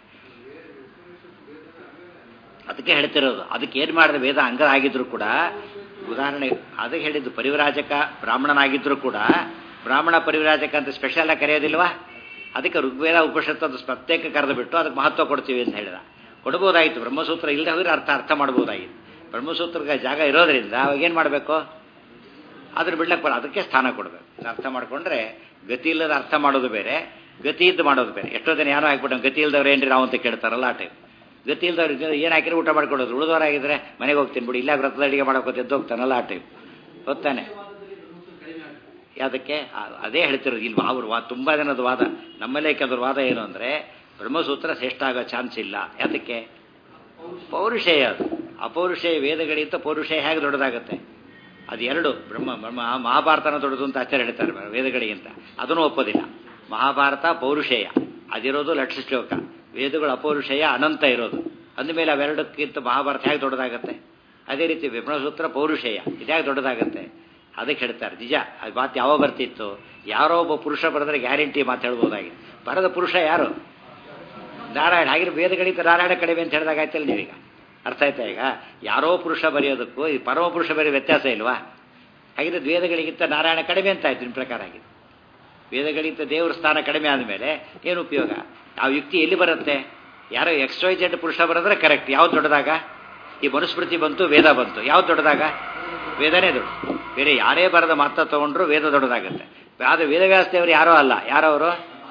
ಅದಕ್ಕೆ ಹೇಳ್ತಿರೋದು ಅದಕ್ಕೆ ಏನು ಮಾಡಿದ್ರೆ ವೇದ ಅಂಗ ಆಗಿದ್ರು ಕೂಡ ಉದಾಹರಣೆ ಅದಕ್ಕೆ ಹೇಳಿದ್ದು ಪರಿವರಾಜಕ ಬ್ರಾಹ್ಮಣನಾಗಿದ್ದರೂ ಕೂಡ ಬ್ರಾಹ್ಮಣ ಪರಿವರಾಜಕ ಅಂತ ಸ್ಪೆಷಲ್ ಆಗಿ ಕರೆಯೋದಿಲ್ವಾ ಅದಕ್ಕೆ ಋಗ್ವೇದ ಉಪನಿಷತ್ತು ಅಂತ ಪ್ರತ್ಯೇಕ ಕರೆದು ಬಿಟ್ಟು ಅದಕ್ಕೆ ಮಹತ್ವ ಕೊಡ್ತೀವಿ ಅಂತ ಹೇಳಿದ ಕೊಡ್ಬೋದಾಗಿತ್ತು ಬ್ರಹ್ಮಸೂತ್ರ ಇಲ್ಲದೆ ಹೋದ್ರೆ ಅರ್ಥ ಅರ್ಥ ಮಾಡ್ಬೋದಾಗಿತ್ತು ಬ್ರಹ್ಮಸೂತ್ರಕ್ಕೆ ಜಾಗ ಇರೋದ್ರಿಂದ ಅವಾಗ ಏನು ಮಾಡಬೇಕು ಅದ್ರ ಬಿಡ್ಲಕ್ಕೆ ಬರ ಅದಕ್ಕೆ ಸ್ಥಾನ ಕೊಡಬೇಕು ಅರ್ಥ ಮಾಡಿಕೊಂಡ್ರೆ ಗತಿ ಇಲ್ಲದ ಅರ್ಥ ಮಾಡೋದು ಬೇರೆ ಗತಿ ಇದ್ದು ಮಾಡೋದು ಬೇರೆ ಎಷ್ಟೋ ಜನ ಯಾರೋ ಹಾಕ್ಬಿಟ್ಟು ಗತಿ ಇಲ್ದವ್ರು ಏನ್ರಿ ನಾವು ಅಂತ ಕೇಳ್ತಾರಲ್ಲ ಆ ಟೈಮ್ ಗತಿ ಇಲ್ದವ್ರು ಏನು ಹಾಕಿದ್ರೆ ಊಟ ಮಾಡ್ಕೊಡೋದು ಉಳಿದವರಾಗಿದ್ರೆ ಮನೆಗೆ ಹೋಗ್ತೀನಿ ಬಿಡಿ ಇಲ್ಲ ವ್ರತದ ಅಡಿಗೆ ಮಾಡೋಕೆ ಎದ್ದು ಹೋಗ್ತಾನಲ್ಲ ಆ ಟೈಮ್ ಗೊತ್ತಾನೆ ಅದಕ್ಕೆ ಅದೇ ಹೇಳ್ತಿರೋದು ಇಲ್ಲಿ ಅವ್ರ ವಾ ತುಂಬ ಜನದ ವಾದ ನಮ್ಮಲ್ಲೇ ಕೆಲವ್ರ ವಾದ ಏನು ಅಂದರೆ ಬ್ರಹ್ಮಸೂತ್ರ ಶ್ರೇಷ್ಠ ಆಗೋ ಚಾನ್ಸ್ ಇಲ್ಲ ಯಾತಕ್ಕೆ ಪೌರುಷೇಯ ಅದು ಅಪೌರುಷೇಯ ವೇದಗಳಿಗಿಂತ ಪೌರುಷೇಯ ಹೇಗೆ ದೊಡ್ಡದಾಗತ್ತೆ ಅದು ಎರಡು ಬ್ರಹ್ಮ ಬ್ರಹ್ಮ ಮಹಾಭಾರತನ ದೊಡ್ಡದು ಅಂತ ಆಚಾರ್ಯ ಹೇಳ್ತಾರೆ ವೇದಗಳಿಗಿಂತ ಅದನ್ನು ಒಪ್ಪೋದಿಲ್ಲ ಮಹಾಭಾರತ ಪೌರುಷೇಯ ಅದಿರೋದು ಲಕ್ಷ ಶ್ಲೋಕ ವೇದಗಳು ಅಪೌರುಷೇಯ ಅನಂತ ಇರೋದು ಅಂದಮೇಲೆ ಅವೆರಡಕ್ಕಿಂತ ಮಹಾಭಾರತ ಹೇಗೆ ದೊಡ್ಡದಾಗತ್ತೆ ಅದೇ ರೀತಿ ಬ್ರಹ್ಮಸೂತ್ರ ಪೌರುಷೇಯ ಇದ್ಯಾಕೆ ದೊಡ್ಡದಾಗತ್ತೆ ಅದಕ್ಕೆ ಹೇಳ್ತಾರೆ ನಿಜ ಅದು ಮಾತು ಯಾವಾಗ ಬರ್ತಿತ್ತು ಯಾರೋ ಒಬ್ಬ ಪುರುಷ ಬರೆದ್ರೆ ಗ್ಯಾರಂಟಿ ಮಾತು ಹೇಳ್ಬೋದಾಗಿದೆ ಬರದ ಪುರುಷ ಯಾರು ನಾರಾಯಣ ಹಾಗೆ ವೇದಗಳಿಂದ ನಾರಾಯಣ ಕಡಿಮೆ ಅಂತ ಹೇಳಿದಾಗ ಆಯ್ತಲ್ಲ ನೀವೀಗ ಅರ್ಥ ಆಯ್ತಾ ಈಗ ಯಾರೋ ಪುರುಷ ಬರೆಯೋದಕ್ಕೂ ಈ ಪರಮ ಪುರುಷ ಬರೆಯೋ ವ್ಯತ್ಯಾಸ ಇಲ್ವಾ ಹಾಗಿದ್ರೆ ವೇದಗಳಿಗಿಂತ ನಾರಾಯಣ ಕಡಿಮೆ ಅಂತ ಆಯ್ತು ನಿಮ್ಮ ಪ್ರಕಾರ ಆಗಿದೆ ವೇದಗಳಿಗಿಂತ ದೇವರ ಸ್ಥಾನ ಕಡಿಮೆ ಆದಮೇಲೆ ಏನು ಉಪಯೋಗ ಆ ಯುಕ್ತಿ ಎಲ್ಲಿ ಬರುತ್ತೆ ಯಾರೋ ಎಕ್ಸ್ಟ್ರೈಜೆಡ್ ಪುರುಷ ಬರೆದ್ರೆ ಕರೆಕ್ಟ್ ಯಾವ್ದು ದೊಡ್ಡದಾಗ ಈ ಮನುಸ್ಮೃತಿ ಬಂತು ವೇದ ಬಂತು ಯಾವ್ದು ದೊಡ್ಡದಾಗ ವೇದನೇ ದೊಡ್ಡ ಬೇರೆ ಯಾರೇ ಬರದ ಮಾತ್ರ ತಗೊಂಡ್ರು ವೇದ ದೊಡ್ಡದಾಗುತ್ತೆ ಆದರೆ ವೇದವ್ಯಾಸ ದೇವರು ಯಾರೋ ಅಲ್ಲ ಯಾರವರು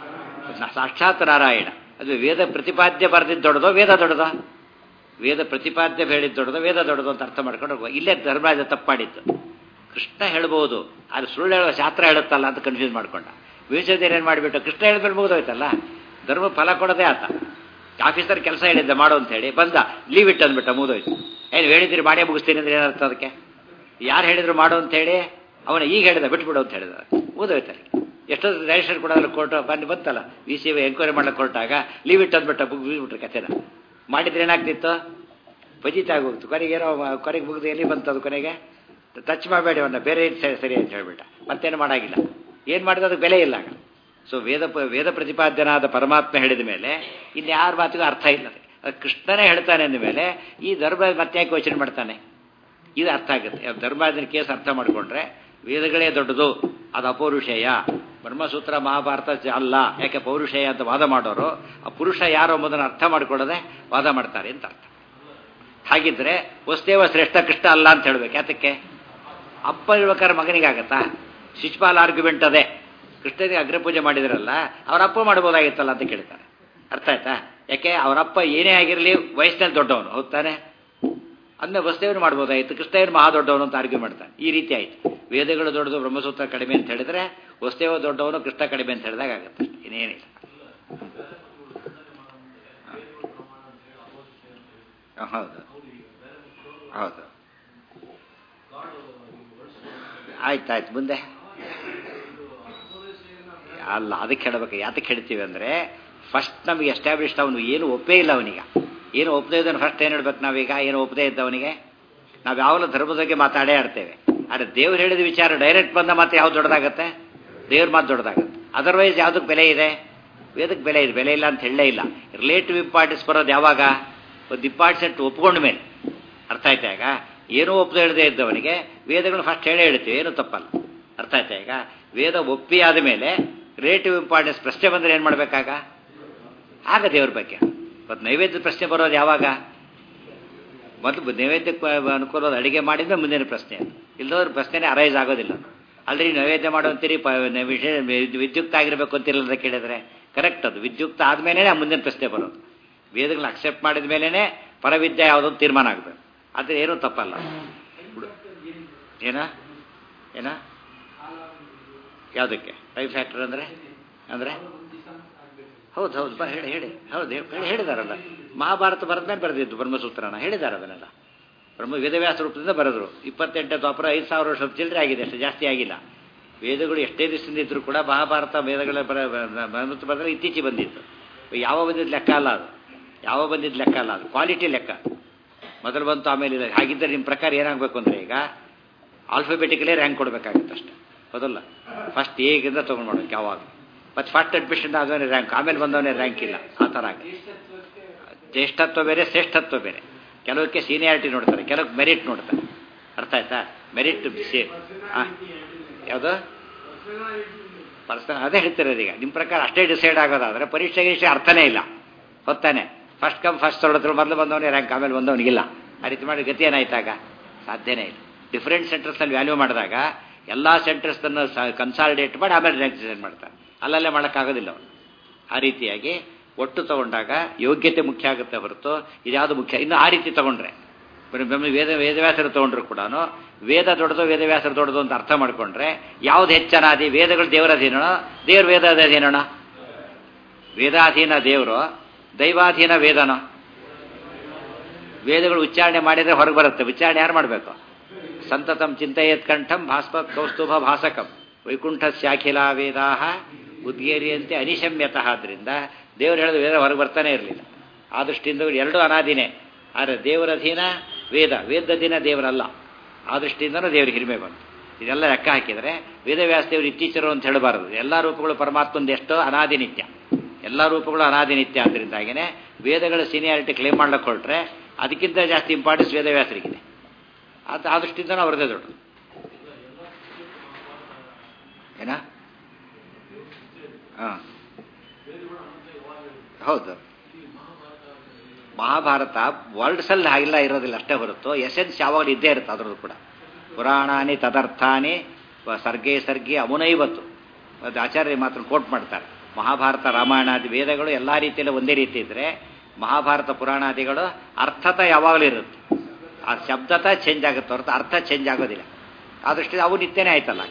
ಸಾಕ್ಷಾತ್ ನಾರಾಯಣ ಅದು ವೇದ ಪ್ರತಿಪಾದ್ಯ ಬರೆದಿದ್ದು ದೊಡ್ಡದೋ ವೇದ ದೊಡ್ಡದೋ ವೇದ ಪ್ರತಿಪಾದ್ಯ ಹೇಳಿದ್ದು ದೊಡ್ಡದೋ ವೇದ ದೊಡ್ಡದು ಅಂತ ಅರ್ಥ ಮಾಡ್ಕೊಂಡು ಹೋಗುವ ಇಲ್ಲೇ ಧರ್ಮರಾಜ ತಪ್ಪಾಡಿತ್ತು ಕೃಷ್ಣ ಹೇಳ್ಬೋದು ಅದು ಸುಳ್ಳು ಹೇಳುವ ಶಾಸ್ತ್ರ ಹೇಳುತ್ತಲ್ಲ ಅಂತ ಕನ್ಫ್ಯೂಸ್ ಮಾಡ್ಕೊಂಡ ವಿವೇಚದೇನು ಏನು ಮಾಡಿಬಿಟ್ಟು ಕೃಷ್ಣ ಹೇಳಿದ್ಮೇಲೆ ಮುಗಿದೋಯ್ತಲ್ಲ ಧರ್ಮ ಫಲ ಕೊಡೋದೇ ಆತ ಆಫೀಸರ್ ಕೆಲಸ ಹೇಳಿದ್ದ ಮಾಡು ಅಂತ ಹೇಳಿ ಬಂದ ಲೀವ್ ಇಟ್ಟು ಅಂದ್ಬಿಟ್ಟ ಮುಗಿದೋಯ್ತು ಏನು ಹೇಳಿದಿರಿ ಮಾಡೇ ಮುಗಿಸ್ತೀನಿ ಅಂದ್ರೆ ಏನರ್ಥ ಅದಕ್ಕೆ ಯಾರು ಹೇಳಿದ್ರು ಮಾಡು ಅಂತ ಹೇಳಿ ಅವನ ಈಗ ಹೇಳಿದ ಬಿಟ್ಬಿಡು ಅಂತ ಹೇಳಿದ ಮುಗಿದೋಯ್ತಲ್ಲಿ ಎಷ್ಟೊಂದು ರಿಜಿಸ್ಟರ್ ಕೊಡೋದ್ರ ಕೋರ್ಟ್ ಬಂದು ಬಂತಲ್ಲ ವಿ ಸಿ ಎಂಕ್ವೈರಿ ಮಾಡಕ್ಕೆ ಕೊಟ್ಟಾಗ ಲೀವ್ ಇಟ್ಟು ಅಂದ್ಬಿಟ್ಟ ಬಿಟ್ಬಿಟ್ರೆ ಕಥೆನ ಮಾಡಿದ್ರೆ ಏನಾಗ್ತಿತ್ತು ಫಜಿತ ಆಗೋಗ್ತು ಕೊನೆಗೆ ಏನೋ ಕೊನೆಗೆ ಮುಗಿದು ಎಲ್ಲಿ ಬಂತು ಅದು ಕೊನೆಗೆ ಟಚ್ ಮಾಡಬೇಡಿ ಅವನ್ನ ಬೇರೆ ಸರಿ ಸರಿ ಅಂತ ಹೇಳ್ಬಿಟ್ಟ ಮತ್ತೇನು ಮಾಡಾಗಿಲ್ಲ ಏನು ಮಾಡಿದ್ರೆ ಅದಕ್ಕೆ ಬೆಲೆ ಇಲ್ಲ ಆಗ ಸೊ ವೇದ ವೇದ ಪ್ರತಿಪಾದ್ಯನಾದ ಪರಮಾತ್ಮ ಹೇಳಿದ ಮೇಲೆ ಇನ್ಯಾರ ಮಾತಿಗೂ ಅರ್ಥ ಇಲ್ಲ ಅದು ಕೃಷ್ಣನೇ ಹೇಳ್ತಾನೆ ಅಂದ ಮೇಲೆ ಈ ಧರ್ಮ ಮತ್ತೆ ಯಾಕೆ ಯೋಚನೆ ಮಾಡ್ತಾನೆ ಇದು ಅರ್ಥ ಆಗುತ್ತೆ ಧರ್ಮಾದಿನ ಕೇಸ್ ಅರ್ಥ ಮಾಡಿಕೊಂಡ್ರೆ ವೇದಗಳೇ ದೊಡ್ಡದು ಅದು ಅಪೌರುಷೇಯ ಬ್ರಹ್ಮಸೂತ್ರ ಮಹಾಭಾರತ ಅಲ್ಲ ಯಾಕೆ ಪೌರುಷೇಯ ಅಂತ ವಾದ ಮಾಡೋರು ಆ ಪುರುಷ ಯಾರು ಎಂಬುದನ್ನು ಅರ್ಥ ಮಾಡಿಕೊಳ್ಳದೆ ವಾದ ಮಾಡ್ತಾರೆ ಅಂತ ಅರ್ಥ ಹಾಗಿದ್ರೆ ವಸ್ತೇವ ಶ್ರೇಷ್ಠ ಕೃಷ್ಣ ಅಲ್ಲ ಅಂತ ಹೇಳ್ಬೇಕು ಯಾತಕ್ಕೆ ಅಪ್ಪ ಹೇಳ್ಬೇಕಾದ್ರೆ ಮಗನಿಗಾಗತ್ತಾ ಶಿಶುಪಾಲ್ ಆರ್ಗ್ಯುಮೆಂಟ್ ಅದೇ ಕೃಷ್ಣನಿಗೆ ಅಗ್ರಪೂಜೆ ಮಾಡಿದ್ರಲ್ಲ ಅವರ ಅಪ್ಪ ಮಾಡ್ಬೋದಾಗಿತ್ತಲ್ಲ ಅಂತ ಕೇಳ್ತಾರೆ ಅರ್ಥ ಆಯ್ತಾ ಯಾಕೆ ಅವರಪ್ಪ ಏನೇ ಆಗಿರಲಿ ವಯಸ್ಸಿನಲ್ಲಿ ದೊಡ್ಡವನು ಹೋಗ್ತಾನೆ ಅದನ್ನ ವಸ್ತೇವನು ಮಾಡ್ಬೋದಾಗಿತ್ತು ಕೃಷ್ಣ ಏನು ಮಹಾ ದೊಡ್ಡವನು ಅಂತ ಆರ್ಗ್ಯೂ ಮಾಡ್ತಾನೆ ಈ ರೀತಿ ಆಯ್ತು ವೇದಗಳು ದೊಡ್ಡದು ಬ್ರಹ್ಮಸೂತ್ರ ಕಡಿಮೆ ಅಂತ ಹೇಳಿದ್ರೆ ವಸ್ತೇವ ದೊಡ್ಡವನು ಕೃಷ್ಣ ಕಡಿಮೆ ಅಂತ ಹೇಳಿದಾಗ ಆಗುತ್ತೆ ಇನ್ನೇನಿಲ್ಲ ಹೌದು ಹೌದು ಆಯ್ತಾಯ್ತು ಮುಂದೆ ಅಲ್ಲ ಅದಕ್ಕೆ ಹೇಳಬೇಕು ಯಾತಕ್ಕೆ ಹೇಳ್ತೀವಿ ಅಂದರೆ ಫಸ್ಟ್ ನಮಗೆ ಎಸ್ಟಾಬ್ಲಿಷ್ಡ್ ಅವನು ಏನು ಒಪ್ಪೇ ಇಲ್ಲ ಅವನಿಗ ಏನು ಒಪ್ಪದೇ ಇದ್ದವನು ಫಸ್ಟ್ ಏನು ಹೇಳ್ಬೇಕು ನಾವೀಗ ಏನು ಒಪ್ಪದೇ ಇದ್ದವನಿಗೆ ನಾವು ಯಾವಾಗಲೂ ಧರ್ಮದ ಬಗ್ಗೆ ಮಾತಾಡೇ ಆಡ್ತೇವೆ ಆದರೆ ದೇವ್ರು ಹೇಳಿದ ವಿಚಾರ ಡೈರೆಕ್ಟ್ ಬಂದ ಮಾತು ಯಾವ್ದು ದೊಡ್ಡದಾಗತ್ತೆ ದೇವ್ರ ಮಾತು ದೊಡ್ಡದಾಗತ್ತೆ ಅದರ್ವೈಸ್ ಯಾವುದಕ್ಕೆ ಬೆಲೆ ಇದೆ ವೇದಕ್ಕೆ ಬೆಲೆ ಇದೆ ಬೆಲೆ ಇಲ್ಲ ಅಂತ ಹೇಳಲೇ ಇಲ್ಲ ರಿಲೇಟಿವ್ ಇಂಪಾರ್ಟೆನ್ಸ್ ಬರೋದು ಯಾವಾಗ ಒಂದು ಇಂಪಾರ್ಟೆಂಟ್ ಒಪ್ಕೊಂಡ ಮೇಲೆ ಅರ್ಥ ಆಯ್ತಾ ಈಗ ಏನೂ ಒಪ್ಪದೆ ಹೇಳದೇ ಇದ್ದವನಿಗೆ ವೇದಗಳು ಫಸ್ಟ್ ಹೇಳೇ ಹೇಳ್ತೀವಿ ಏನು ತಪ್ಪಲ್ಲ ಅರ್ಥ ಆಯ್ತಾ ಈಗ ವೇದ ಒಪ್ಪಿ ಆದ ಮೇಲೆ ರಿಲೇಟಿವ್ ಇಂಪಾರ್ಟೆನ್ಸ್ ಪ್ರಶ್ನೆ ಬಂದರೆ ಏನು ಮಾಡಬೇಕಾಗ ಆಗ ದೇವ್ರ ಬಗ್ಗೆ ಮತ್ತು ನೈವೇದ್ಯ ಪ್ರಶ್ನೆ ಬರೋದು ಯಾವಾಗ ಮೊದಲು ನೈವೇದ್ಯಕ್ಕೆ ಅನುಕೂಲವಾದ ಅಡುಗೆ ಮಾಡಿದ್ರೆ ಮುಂದಿನ ಪ್ರಶ್ನೆ ಇಲ್ಲದವ್ರ ಪ್ರಶ್ನೆನೇ ಅರೈಸ್ ಆಗೋದಿಲ್ಲ ಅಲ್ರಿ ನೈವೇದ್ಯ ಮಾಡುವಂತೀರಿ ಪ ವಿಷಯ ವಿದ್ಯುಕ್ತ ಆಗಿರಬೇಕು ಅಂತಿಲ್ಲ ಅಂತ ಕೇಳಿದ್ರೆ ಕರೆಕ್ಟ್ ಅದು ವಿದ್ಯುಕ್ತ ಆದಮೇಲೆ ಮುಂದಿನ ಪ್ರಶ್ನೆ ಬರೋದು ವೇದಗಳನ್ನ ಅಕ್ಸೆಪ್ಟ್ ಮಾಡಿದ ಮೇಲೇ ಪರವಿದ್ಯೆ ಯಾವುದೊಂದು ತೀರ್ಮಾನ ಆಗಬೇಕು ಆದರೆ ಏನೂ ತಪ್ಪಲ್ಲ ಏನ ಏನ ಯಾವುದಕ್ಕೆ ಟೈಮ್ ಫ್ಯಾಕ್ಟರ್ ಅಂದರೆ ಅಂದರೆ ಹೌದು ಹೌದು ಬ ಹೇಳಿ ಹೇಳಿ ಹೌದು ಹೇಳಿ ಹೇಳಿದಾರಲ್ಲ ಮಹಾಭಾರತ ಬರೆದ್ಮೇಲೆ ಬರೆದಿದ್ದು ಬ್ರಹ್ಮಸೂತ್ರನ ಹೇಳಿದ್ದಾರೆ ಅದನ್ನೆಲ್ಲ ಬ್ರಹ್ಮ ವೇದವ್ಯಾಸ ರೂಪದಿಂದ ಬರೆದ್ರು ಇಪ್ಪತ್ತೆಂಟು ದ್ವಾಪರ ಐದು ಸಾವಿರ ವರ್ಷ ಚಿಲ್ಲರೆ ಆಗಿದೆ ಅಷ್ಟು ಜಾಸ್ತಿ ಆಗಿಲ್ಲ ವೇದಗಳು ಎಷ್ಟೇ ದಿವಸದಿಂದ ಇದ್ದರೂ ಕೂಡ ಮಹಾಭಾರತ ವೇದಗಳ ಬರ ಬರೆದ್ರೆ ಇತ್ತೀಚೆಗೆ ಬಂದಿತ್ತು ಯಾವ ಬಂದಿದ್ದು ಲೆಕ್ಕ ಅಲ್ಲ ಅದು ಯಾವ ಬಂದಿದ್ದು ಲೆಕ್ಕ ಅಲ್ಲ ಅದು ಕ್ವಾಲಿಟಿ ಲೆಕ್ಕ ಮೊದಲು ಬಂತು ಆಮೇಲೆ ಇಲ್ಲ ಹಾಗಿದ್ದರೆ ನಿಮ್ಮ ಪ್ರಕಾರ ಏನಾಗಬೇಕು ಅಂದರೆ ಈಗ ಆಲ್ಫಾಬೆಟಿಕಲೇ ರ್ಯಾಂಕ್ ಕೊಡಬೇಕಾಗುತ್ತೆ ಅಷ್ಟೇ ಹೌದಲ್ಲ ಫಸ್ಟ್ ಹೇಗಿಂದ ತೊಗೊಂಡು ಮಾಡ್ಬೇಕು ಯಾವಾಗ ಮತ್ತು ಫಸ್ಟ್ ಅಡ್ಮಿಷನ್ ಆದವನೇ ರ್ಯಾಂಕ್ ಆಮೇಲೆ ಬಂದವನೇ ರ್ಯಾಂಕ್ ಇಲ್ಲ ಆ ಥರ ಆಗಿ ಜ್ಯೇಷ್ಠತ್ವ ಬೇರೆ ಶ್ರೇಷ್ಠತ್ವ ಬೇರೆ ಕೆಲವಕ್ಕೆ ಸೀನಿಯಾರಿಟಿ ನೋಡ್ತಾರೆ ಕೆಲವಕ್ಕೆ ಮೆರಿಟ್ ನೋಡ್ತಾರೆ ಅರ್ಥ ಆಯ್ತಾ ಮೆರಿಟ್ ಸೇ ಹಾಂ ಯಾವುದು ಪರ್ಸನ್ ಅದೇ ಹೇಳ್ತಿರೋದು ಈಗ ನಿಮ್ಮ ಪ್ರಕಾರ ಅಷ್ಟೇ ಡಿಸೈಡ್ ಆಗೋದಾದ್ರೆ ಪರೀಕ್ಷೆಗೆ ಇಷ್ಟೇ ಅರ್ಥನೇ ಇಲ್ಲ ಹೊತ್ತಾನೆ ಫಸ್ಟ್ ಕಮ್ ಫಸ್ಟ್ ತೊಗೊಳತ್ರ ಮೊದಲು ಬಂದವನೇ ರ್ಯಾಂಕ್ ಆಮೇಲೆ ಬಂದವನಿಗಿಲ್ಲ ಆ ರೀತಿ ಮಾಡಿ ಗತಿ ಏನಾಯ್ತಾಗ ಸಾಧ್ಯನೇ ಇಲ್ಲ ಡಿಫ್ರೆಂಟ್ ಸೆಂಟರ್ಸ್ನಲ್ಲಿ ವ್ಯಾಲ್ಯೂ ಮಾಡಿದಾಗ ಎಲ್ಲ ಸೆಂಟರ್ಸನ್ನು ಕನ್ಸಾಲಿಡೇಟ್ ಮಾಡಿ ಆಮೇಲೆ ರ್ಯಾಂಕ್ ಡಿಸೈಡ್ ಮಾಡ್ತಾರೆ ಅಲ್ಲಲ್ಲೇ ಮಾಡೋಕ್ಕಾಗೋದಿಲ್ಲ ಅವನು ಆ ರೀತಿಯಾಗಿ ಒಟ್ಟು ತಗೊಂಡಾಗ ಯೋಗ್ಯತೆ ಮುಖ್ಯ ಆಗುತ್ತೆ ಹೊರತು ಇದ್ಯಾವುದು ಮುಖ್ಯ ಇನ್ನು ಆ ರೀತಿ ತಗೊಂಡ್ರೆ ವೇದ ವೇದವ್ಯಾಸರು ತಗೊಂಡ್ರು ಕೂಡ ವೇದ ದೊಡ್ಡದು ವೇದವ್ಯಾಸರು ದೊಡ್ಡದು ಅಂತ ಅರ್ಥ ಮಾಡ್ಕೊಂಡ್ರೆ ಯಾವ್ದು ಹೆಚ್ಚನಾದಿ ವೇದಗಳು ದೇವರ ಅಧೀನೋ ದೇವ್ರ ವೇದ ಅಧೀನೋ ವೇದಾಧೀನ ದೇವರು ದೈವಾಧೀನ ವೇದನೋ ವೇದಗಳು ಉಚ್ಚಾರಣೆ ಮಾಡಿದರೆ ಹೊರಗೆ ಬರುತ್ತೆ ಉಚ್ಚಾರಣೆ ಯಾರು ಮಾಡಬೇಕು ಸಂತತಂ ಚಿಂತೆಯತ್ ಕಂಠಂ ಭಾಸ್ಪತ್ ಕೌಸ್ತುಭ ಭಾಸಕಂ ವೈಕುಂಠ ಶಾಖಿಲಾ ವೇದಾ ಉದ್ಗೇರಿಯಂತೆ ಅನಿಶಮ್ಯತಃ ಆದ್ರಿಂದ ದೇವರು ಹೇಳಿದ ವೇದ ಹೊರಗೆ ಬರ್ತಾನೆ ಇರಲಿಲ್ಲ ಆ ದೃಷ್ಟಿಯಿಂದ ಎರಡೂ ಅನಾದಿನೇ ಆದರೆ ದೇವರ ಅಧೀನ ವೇದ ವೇದ ದಿನ ದೇವರಲ್ಲ ಆ ದೃಷ್ಟಿಯಿಂದನೂ ದೇವರಿಗೆ ಹಿರಿಮೆ ಬಂತು ಇದೆಲ್ಲ ಲೆಕ್ಕ ಹಾಕಿದರೆ ವೇದವ್ಯಾಸ ದೇವರು ಇತ್ತೀಚರು ಅಂತ ಹೇಳಬಾರದು ಎಲ್ಲ ರೂಪಗಳು ಪರಮಾತ್ಮಂದು ಎಷ್ಟೋ ಅನಾದಿ ನಿತ್ಯ ಎಲ್ಲ ರೂಪಗಳು ಅನಾದಿ ನಿತ್ಯ ಆದ್ದರಿಂದಾಗಿನೇ ವೇದಗಳ ಸೀನಿಯಾರಿಟಿ ಕ್ಲೇಮ್ ಮಾಡ್ಲಿಕ್ಕೆ ಹೊರಟ್ರೆ ಅದಕ್ಕಿಂತ ಜಾಸ್ತಿ ಇಂಪಾರ್ಟೆನ್ಸ್ ವೇದವ್ಯಾಸರಿಗಿದೆ ಅದು ಆ ದೃಷ್ಟಿಯಿಂದನೂ ಅವರದೇ ದೊಡ್ಡದು ಏನ ಹಾಂ ಹೌದು ಮಹಾಭಾರತ ವರ್ಲ್ಡ್ಸಲ್ಲಿ ಹಾಗಿಲ್ಲ ಇರೋದಿಲ್ಲ ಅಷ್ಟೇ ಹೊರತು ಎಸೆನ್ಸ್ ಯಾವಾಗಲೂ ಇದ್ದೇ ಇರುತ್ತೆ ಅದರದ್ದು ಕೂಡ ಪುರಾಣಾನಿ ತದರ್ಥಾನಿ ಸರ್ಗೆ ಸರ್ಗೆ ಅಮುನೈವತ್ತು ಅದು ಆಚಾರ್ಯ ಮಾತ್ರ ಕೋಟ್ ಮಾಡ್ತಾರೆ ಮಹಾಭಾರತ ರಾಮಾಯಣಾದಿ ವೇದಗಳು ಎಲ್ಲ ರೀತಿಯಲ್ಲಿ ಒಂದೇ ರೀತಿ ಇದ್ದರೆ ಮಹಾಭಾರತ ಪುರಾಣಾದಿಗಳು ಅರ್ಥತ ಯಾವಾಗಲೂ ಇರುತ್ತೆ ಆ ಶಬ್ದತ ಚೇಂಜ್ ಆಗುತ್ತೆ ಹೊರತು ಅರ್ಥ ಚೇಂಜ್ ಆಗೋದಿಲ್ಲ ಆ ದೃಷ್ಟಿಯಿಂದ ಅವು ನಿತ್ಯನೇ ಆಯ್ತಲ್ಲ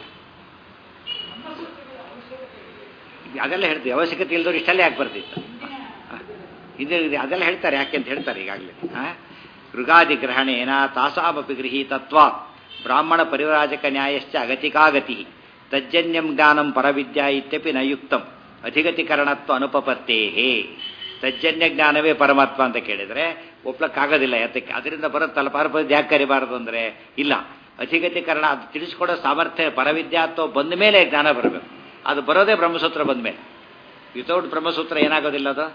ಅದೆಲ್ಲ ಹೇಳ್ತೀವಿ ಅವಶ್ಯಕತೆ ಇಲ್ದವ್ರು ಇಷ್ಟಲ್ಲೇ ಯಾಕೆ ಬರ್ತಿತ್ತು ಇದು ಅದೆಲ್ಲ ಹೇಳ್ತಾರೆ ಯಾಕೆ ಅಂತ ಹೇಳ್ತಾರೆ ಈಗಾಗಲೇ ಋಗಾದಿ ಗ್ರಹಣೇನ ತಾಸಾಮಪಿ ಗೃಹೀತತ್ವ ಬ್ರಾಹ್ಮಣ ಪರಿವರಾಜಕ ನ್ಯಾಯಶ್ಚ ಅಗತಿಕಾಗತಿ ತಜ್ಜನ್ಯಂ ಜ್ಞಾನಂ ಪರವಿದ್ಯಾ ಇತ್ಯಪಿ ನಯುಕ್ತಂ ಅಧಿಗತಿಕರಣತ್ವ ಅನುಪಪತ್ತೇಹೇ ತಜ್ಜನ್ಯ ಜ್ಞಾನವೇ ಪರಮಾತ್ಮ ಅಂತ ಕೇಳಿದರೆ ಒಪ್ಲಕ್ಕಾಗೋದಿಲ್ಲ ಯಾತಕ್ಕೆ ಅದರಿಂದ ಬರುತ್ತಲ್ಲ ಪರಪದ ಯಾಕೆ ಕರಿಬಾರದು ಅಂದರೆ ಇಲ್ಲ ಅಧಿಗತಿಕರಣ ಅದು ತಿಳಿಸ್ಕೊಡೋ ಸಾಮರ್ಥ್ಯ ಪರವಿದ್ಯಾತ್ವ ಬಂದ ಮೇಲೆ ಜ್ಞಾನ ಬರಬೇಕು ಅದು ಬರೋದೇ ಬ್ರಹ್ಮಸೂತ್ರ ಬಂದ ಮೇಲೆ ವಿತೌಟ್ ಬ್ರಹ್ಮಸೂತ್ರ ಏನಾಗೋದಿಲ್ಲ ಅದು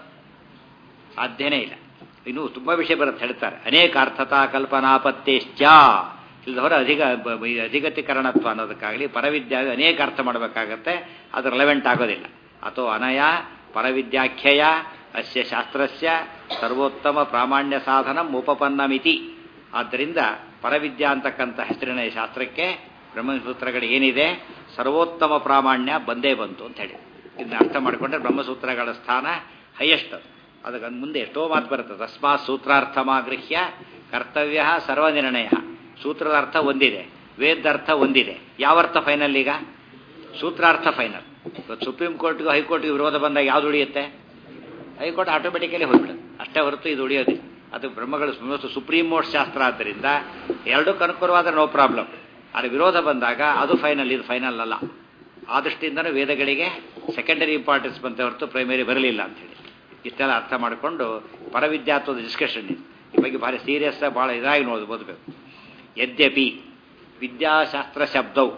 ಸಾಧ್ಯನೇ ಇಲ್ಲ ಇನ್ನು ತುಂಬ ವಿಷಯ ಬರುತ್ತೆ ಹೇಳ್ತಾರೆ ಅನೇಕ ಅರ್ಥತಾ ಕಲ್ಪನಾಪತ್ತೇಶ್ಚ ಇಲ್ಲದವರ ಅಧಿಕ ಅಧಿಗತಿಕರಣತ್ವ ಅನ್ನೋದಕ್ಕಾಗಲಿ ಪರವಿದ್ಯಾ ಅನೇಕ ಅರ್ಥ ಮಾಡಬೇಕಾಗತ್ತೆ ಅದು ರೆಲೆವೆಂಟ್ ಆಗೋದಿಲ್ಲ ಅಥವಾ ಅನಯ ಪರವಿದ್ಯಾಖ್ಯಯ ಅಸ್ಯ ಶಾಸ್ತ್ರಸ್ಯ ಸರ್ವೋತ್ತಮ ಪ್ರಾಮಾಣ್ಯ ಸಾಧನ ಉಪಪನ್ನಮಿತಿ ಆದ್ದರಿಂದ ಪರವಿದ್ಯಾ ಅಂತಕ್ಕಂಥ ಹೆಸರಿನ ಈ ಶಾಸ್ತ್ರಕ್ಕೆ ಬ್ರಹ್ಮಸೂತ್ರಗಳು ಏನಿದೆ ಸರ್ವೋತ್ತಮ ಪ್ರಾಮಾಣ್ಯ ಬಂದೇ ಬಂತು ಅಂತ ಹೇಳಿ ಇದನ್ನ ಅರ್ಥ ಮಾಡಿಕೊಂಡ್ರೆ ಬ್ರಹ್ಮಸೂತ್ರಗಳ ಸ್ಥಾನ ಹೈಯೆಸ್ಟ್ ಅದು ಅದಕ್ಕೆ ಮುಂದೆ ಎಷ್ಟೋ ಮಾತು ಬರುತ್ತೆ ತಸ್ಮಾತ್ ಸೂತ್ರಾರ್ಥಮಾಗೃಹ್ಯ ಕರ್ತವ್ಯ ಸರ್ವನಿರ್ಣಯ ಸೂತ್ರದ ಅರ್ಥ ಒಂದಿದೆ ವೇದಾರ್ಥ ಒಂದಿದೆ ಯಾವ ಅರ್ಥ ಫೈನಲ್ ಈಗ ಸೂತ್ರಾರ್ಥ ಫೈನಲ್ ಇವತ್ತು ಸುಪ್ರೀಂ ಕೋರ್ಟ್ಗೂ ಹೈಕೋರ್ಟ್ಗೂ ವಿರೋಧ ಬಂದಾಗ ಯಾವ್ದು ಉಳಿಯುತ್ತೆ ಹೈಕೋರ್ಟ್ ಆಟೋಮೆಟಿಕಲಿ ಹೋಗ್ಬಿಡುತ್ತೆ ಅಷ್ಟೇ ಹೊರತು ಇದು ಉಳಿಯೋದಿಲ್ಲ ಅದು ಬ್ರಹ್ಮಗಳು ಸುಪ್ರೀಂ ಕೋರ್ಟ್ ಶಾಸ್ತ್ರ ಆದ್ದರಿಂದ ಎರಡೂ ಅನುಕೂಲವಾದ್ರೆ ನೋ ಪ್ರಾಬ್ಲಮ್ ಆದರೆ ವಿರೋಧ ಬಂದಾಗ ಅದು ಫೈನಲ್ ಇದು ಫೈನಲ್ ಅಲ್ಲ ಆ ದೃಷ್ಟಿಯಿಂದನೂ ವೇದಗಳಿಗೆ ಸೆಕೆಂಡರಿ ಇಂಪಾರ್ಟೆನ್ಸ್ ಬಂತ ಹೊರತು ಪ್ರೈಮರಿ ಬರಲಿಲ್ಲ ಅಂತೇಳಿ ಇಷ್ಟೆಲ್ಲ ಅರ್ಥ ಮಾಡಿಕೊಂಡು ಪರವಿದ್ಯಾತ್ವದ ಡಿಸ್ಕಷನ್ ಇದೆ ಈ ಬಗ್ಗೆ ಭಾರಿ ಸೀರಿಯಸ್ ಭಾಳ ಇದಾಗಿ ನೋಡ್ ಓದಬೇಕು ಯದ್ಯಪಿ ವಿದ್ಯಾಶಾಸ್ತ್ರ ಶಬ್ದವು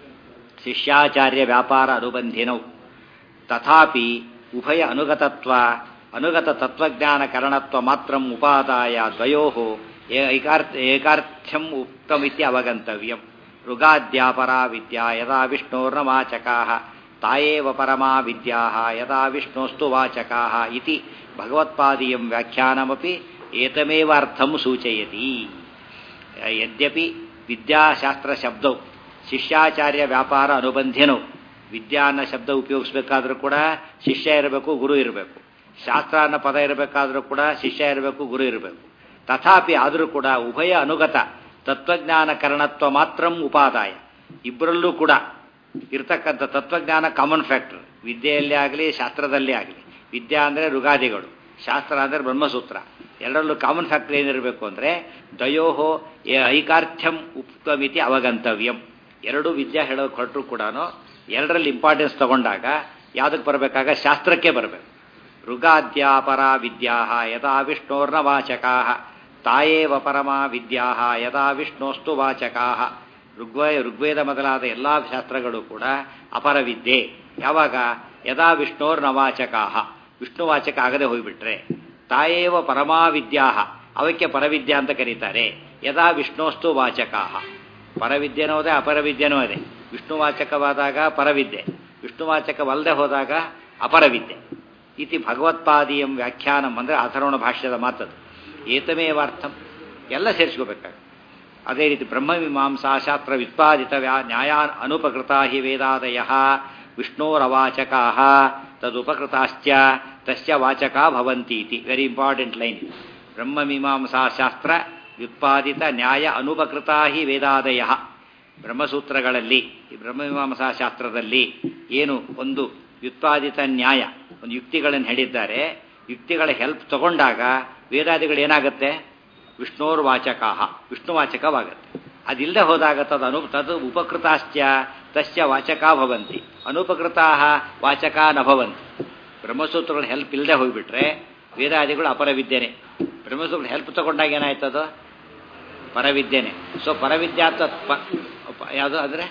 ಶಿಷ್ಯಾಚಾರ್ಯ ವ್ಯಾಪಾರ ಅನುಬಂಧಿನೌ ತಥಾಪಿ ಉಭಯ ಅನುಗತತ್ವ ಅನುಗತ ತತ್ವಜ್ಞಾನ ಕರಣತ್ವ ಮಾತ್ರ ಉಪಾದಾಯ ದ್ವಯೋ ಏಕಾರ್ಥ ಏಕಾರ್ಥ್ಯಂ ಉಕ್ತಮಿತಿ ಅವಗಂತವ್ಯಂ ಋಗಾದ್ಯಾಪರಾ ವಿದ್ಯಾ ಯದಾ ವಿಷ್ಣೋರ್ನ ವಾಚಕಾ ತಾಯೇವ ಪರಮಾ ವಿದ್ಯಾ ಯದಾ ವಿಷ್ಣೋಸ್ತು ವಾಚಕಾ ಇತಿ ಭಗವತ್ಪಾದೀಯಂ ವ್ಯಾಖ್ಯಾನಮಪಿ ಏತಮೇವ ಅರ್ಥಂ ಸೂಚಯತಿ ಯದ್ಯಪಿ ವಿದ್ಯಾಶಾಸ್ತ್ರ ಶಬ್ದವು ಶಿಷ್ಯಾಚಾರ್ಯ ವ್ಯಾಪಾರ ಅನುಬಂಧಿನವು ವಿದ್ಯಾ ಅನ್ನೋ ಶಬ್ದ ಉಪಯೋಗಿಸ್ಬೇಕಾದ್ರೂ ಕೂಡ ಶಿಷ್ಯ ಇರಬೇಕು ಗುರು ಇರಬೇಕು ಶಾಸ್ತ್ರ ಅನ್ನೋ ಪದ ಇರಬೇಕಾದ್ರೂ ಕೂಡ ಶಿಷ್ಯ ಇರಬೇಕು ಗುರು ಇರಬೇಕು ತಥಾಪಿ ಆದರೂ ಕೂಡ ಉಭಯ ಅನುಗತ ತತ್ವಜ್ಞಾನ ಕರಣತ್ವ ಮಾತ್ರ ಉಪಾದಾಯ ಇಬ್ಬರಲ್ಲೂ ಕೂಡ ಇರ್ತಕ್ಕಂಥ ತತ್ವಜ್ಞಾನ ಕಾಮನ್ ಫ್ಯಾಕ್ಟರ್ ವಿದ್ಯೆಯಲ್ಲಿ ಆಗಲಿ ಶಾಸ್ತ್ರದಲ್ಲಿ ಆಗಲಿ ವಿದ್ಯಾ ಅಂದರೆ ಋಗಾದಿಗಳು ಶಾಸ್ತ್ರ ಅಂದರೆ ಬ್ರಹ್ಮಸೂತ್ರ ಎರಡರಲ್ಲೂ ಕಾಮನ್ ಫ್ಯಾಕ್ಟರ್ ಏನಿರಬೇಕು ಅಂದರೆ ದಯೋಹೋ ಐಕಾರ್ಥ್ಯಂ ಉಕ್ತಮಿತಿ ಅವಗಂತವ್ಯಂ ಎರಡು ವಿದ್ಯಾ ಹೇಳೋಕೆ ಹೊರಟರು ಕೂಡ ಎರಡರಲ್ಲಿ ಇಂಪಾರ್ಟೆನ್ಸ್ ತಗೊಂಡಾಗ ಯಾವುದಕ್ಕೆ ಬರಬೇಕಾಗ ಶಾಸ್ತ್ರಕ್ಕೆ ಬರಬೇಕು ಋಗಾದ್ಯಾಪರ ವಿದ್ಯಾ ಯಥಾ ವಿಷ್ಣೋರ್ನ ವಾಚಕಾ ತಾಯೇವ ಪರಮಾ ವಿದ್ಯಾ ಯದಾ ವಿಷ್ಣೋಸ್ತು ವಾಚಕಾ ಋಗ್ವೇ ಋಗ್ವೇದ ಮೊದಲಾದ ಎಲ್ಲ ಶಾಸ್ತ್ರಗಳು ಕೂಡ ಅಪರವಿದ್ಯೆ ಯಾವಾಗ ಯದಾ ವಿಷ್ಣೋರ್ ನವಾಚಕಾ ವಿಷ್ಣುವಾಚಕ ಆಗದೆ ಹೋಗ್ಬಿಟ್ರೆ ತಾಯೇವ ಪರಮಾ ವಿದ್ಯಾ ಅವಕ್ಕೆ ಪರವಿದ್ಯಾ ಅಂತ ಕರೀತಾರೆ ಯದಾ ವಿಷ್ಣೋಸ್ತು ವಾಚಕಾ ಪರವಿದ್ಯೆನೂ ಅದೇ ಅಪರವಿದ್ಯೆನೂ ಅದೇ ವಿಷ್ಣುವಾಚಕವಾದಾಗ ಪರವಿದ್ಯೆ ವಿಷ್ಣುವಾಚಕವಲ್ಲದೆ ಹೋದಾಗ ಅಪರವಿದ್ಯೆ ಇತಿ ಭಗವತ್ಪಾದೀಯಂ ವ್ಯಾಖ್ಯಾನಂ ಅಂದರೆ ಅಥರ್ವಣ ಭಾಷ್ಯದ ಮಾತದು ಏತಮೇವಾರ್ಥಂ ಎಲ್ಲ ಸೇರಿಸ್ಕೋಬೇಕಾಗ ಅದೇ ರೀತಿ ಬ್ರಹ್ಮಮೀಮಾಂಸಾ ಶಾಸ್ತ್ರ ವ್ಯುತ್ಪಾದಿತ ವ್ಯಾ ನ್ಯಾಯ ಅನುಪಕೃತ ಹಿ ವೇದಾದಯ ವಿಷ್ಣೋರವಾಚಕಾ ತದುಪಕೃತಾಶ್ಚ ತಸ್ಯ ವಾಚಕಾ ಭವಂತಿ ಇತಿ ವೆರಿ ಇಂಪಾರ್ಟೆಂಟ್ ಲೈನ್ ಬ್ರಹ್ಮಮೀಮಾಂಸಾ ಶಾಸ್ತ್ರ ವ್ಯುತ್ಪಾದಿತ ನ್ಯಾಯ ಅನುಪಕೃತ ಹಿ ವೇದಾದಯ ಬ್ರಹ್ಮಸೂತ್ರಗಳಲ್ಲಿ ಈ ಬ್ರಹ್ಮಮೀಮಾಂಸಾ ಶಾಸ್ತ್ರದಲ್ಲಿ ಏನು ಒಂದು ವ್ಯುತ್ಪಾದಿತ ನ್ಯಾಯ ಒಂದು ಯುಕ್ತಿಗಳನ್ನು ಹೇಳಿದ್ದಾರೆ ಯುಕ್ತಿಗಳ ಹೆಲ್ಪ್ ತಗೊಂಡಾಗ ವೇದಾದಿಗಳು ಏನಾಗುತ್ತೆ ವಿಷ್ಣೋರ್ ವಾಚಕಾಹ ವಿಷ್ಣುವಾಚಕವಾಗುತ್ತೆ ಅದಿಲ್ಲದೆ ಹೋದಾಗ ತದ ಅನು ತದ್ ಉಪಕೃತಾಶ್ಚ ತಸ್ಯ ವಾಚಕ ಭವಂತಿ ಅನುಪಕೃತಾ ವಾಚಕ ನ ಭವಂತಿ ಬ್ರಹ್ಮಸೂತ್ರಗಳ ಹೆಲ್ಪ್ ಇಲ್ಲದೆ ಹೋಗ್ಬಿಟ್ರೆ ವೇದಾದಿಗಳು ಅಪರವಿದ್ಯೆನೆ ಬ್ರಹ್ಮಸೂತ್ರ ಹೆಲ್ಪ್ ತಗೊಂಡಾಗ ಏನಾಯ್ತದು ಪರವಿದ್ಯೆನೆ ಸೊ ಪರವಿದ್ಯಾ ಯಾವುದು ಅಂದರೆ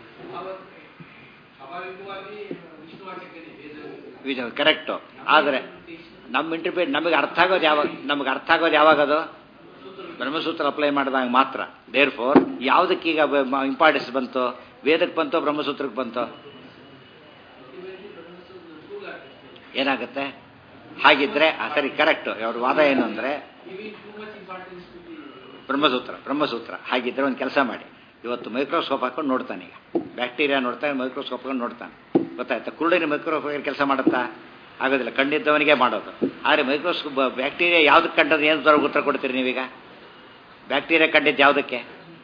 ಕರೆಕ್ಟು ಆದರೆ ನಮ್ಮ ಇಂಟರ್ಪ್ರೇಟ್ ನಮಗೆ ಅರ್ಥ ಆಗೋದು ಯಾವಾಗ ನಮಗೆ ಅರ್ಥ ಆಗೋದು ಯಾವಾಗದು ಬ್ರಹ್ಮಸೂತ್ರ ಅಪ್ಲೈ ಮಾಡಿದಾಗ ಮಾತ್ರ ದೇರ್ ಫೋರ್ ಯಾವುದಕ್ಕೀಗ ಇಂಪಾರ್ಟೆನ್ಸ್ ಬಂತು ವೇದಕ್ಕೆ ಬಂತೋ ಬ್ರಹ್ಮಸೂತ್ರಕ್ಕೆ ಬಂತೋ ಏನಾಗುತ್ತೆ ಹಾಗಿದ್ರೆ ಸರಿ ಕರೆಕ್ಟ್ ಅವ್ರ ವಾದ ಏನು ಅಂದರೆ ಬ್ರಹ್ಮಸೂತ್ರ ಬ್ರಹ್ಮಸೂತ್ರ ಹಾಗಿದ್ರೆ ಒಂದು ಕೆಲಸ ಮಾಡಿ ಇವತ್ತು ಮೈಕ್ರೋಸ್ಕೋಪ್ ಹಾಕೊಂಡು ನೋಡ್ತಾನೆ ಈಗ ಬ್ಯಾಕ್ಟೀರಿಯಾ ನೋಡ್ತಾನೆ ಮೈಕ್ರೋಸ್ಕೋಪ್ ಹಾಕೊಂಡು ನೋಡ್ತಾನೆ ಗೊತ್ತಾಯ್ತಾ ಕುರುಡಿನ ಮೈಕ್ರೋಸ್ಕೋಪ್ ಕೆಲಸ ಮಾಡುತ್ತಾ ಆಗೋದಿಲ್ಲ ಕಂಡಿದ್ದವನಿಗೆ ಮಾಡೋದು ಆದರೆ ಮೈಕ್ರೋಸ್ಕೋಪ್ ಬ್ಯಾಕ್ಟೀರಿಯಾ ಯಾವ್ದಕ್ಕೆ ಕಂಡದ್ದು ಏನು ತರ ಉತ್ತರ ಕೊಡ್ತೀರಿ ನೀವೀಗ ಬ್ಯಾಕ್ಟೀರಿಯಾ ಕಂಡಿದ್ದು ಯಾವುದಕ್ಕೆ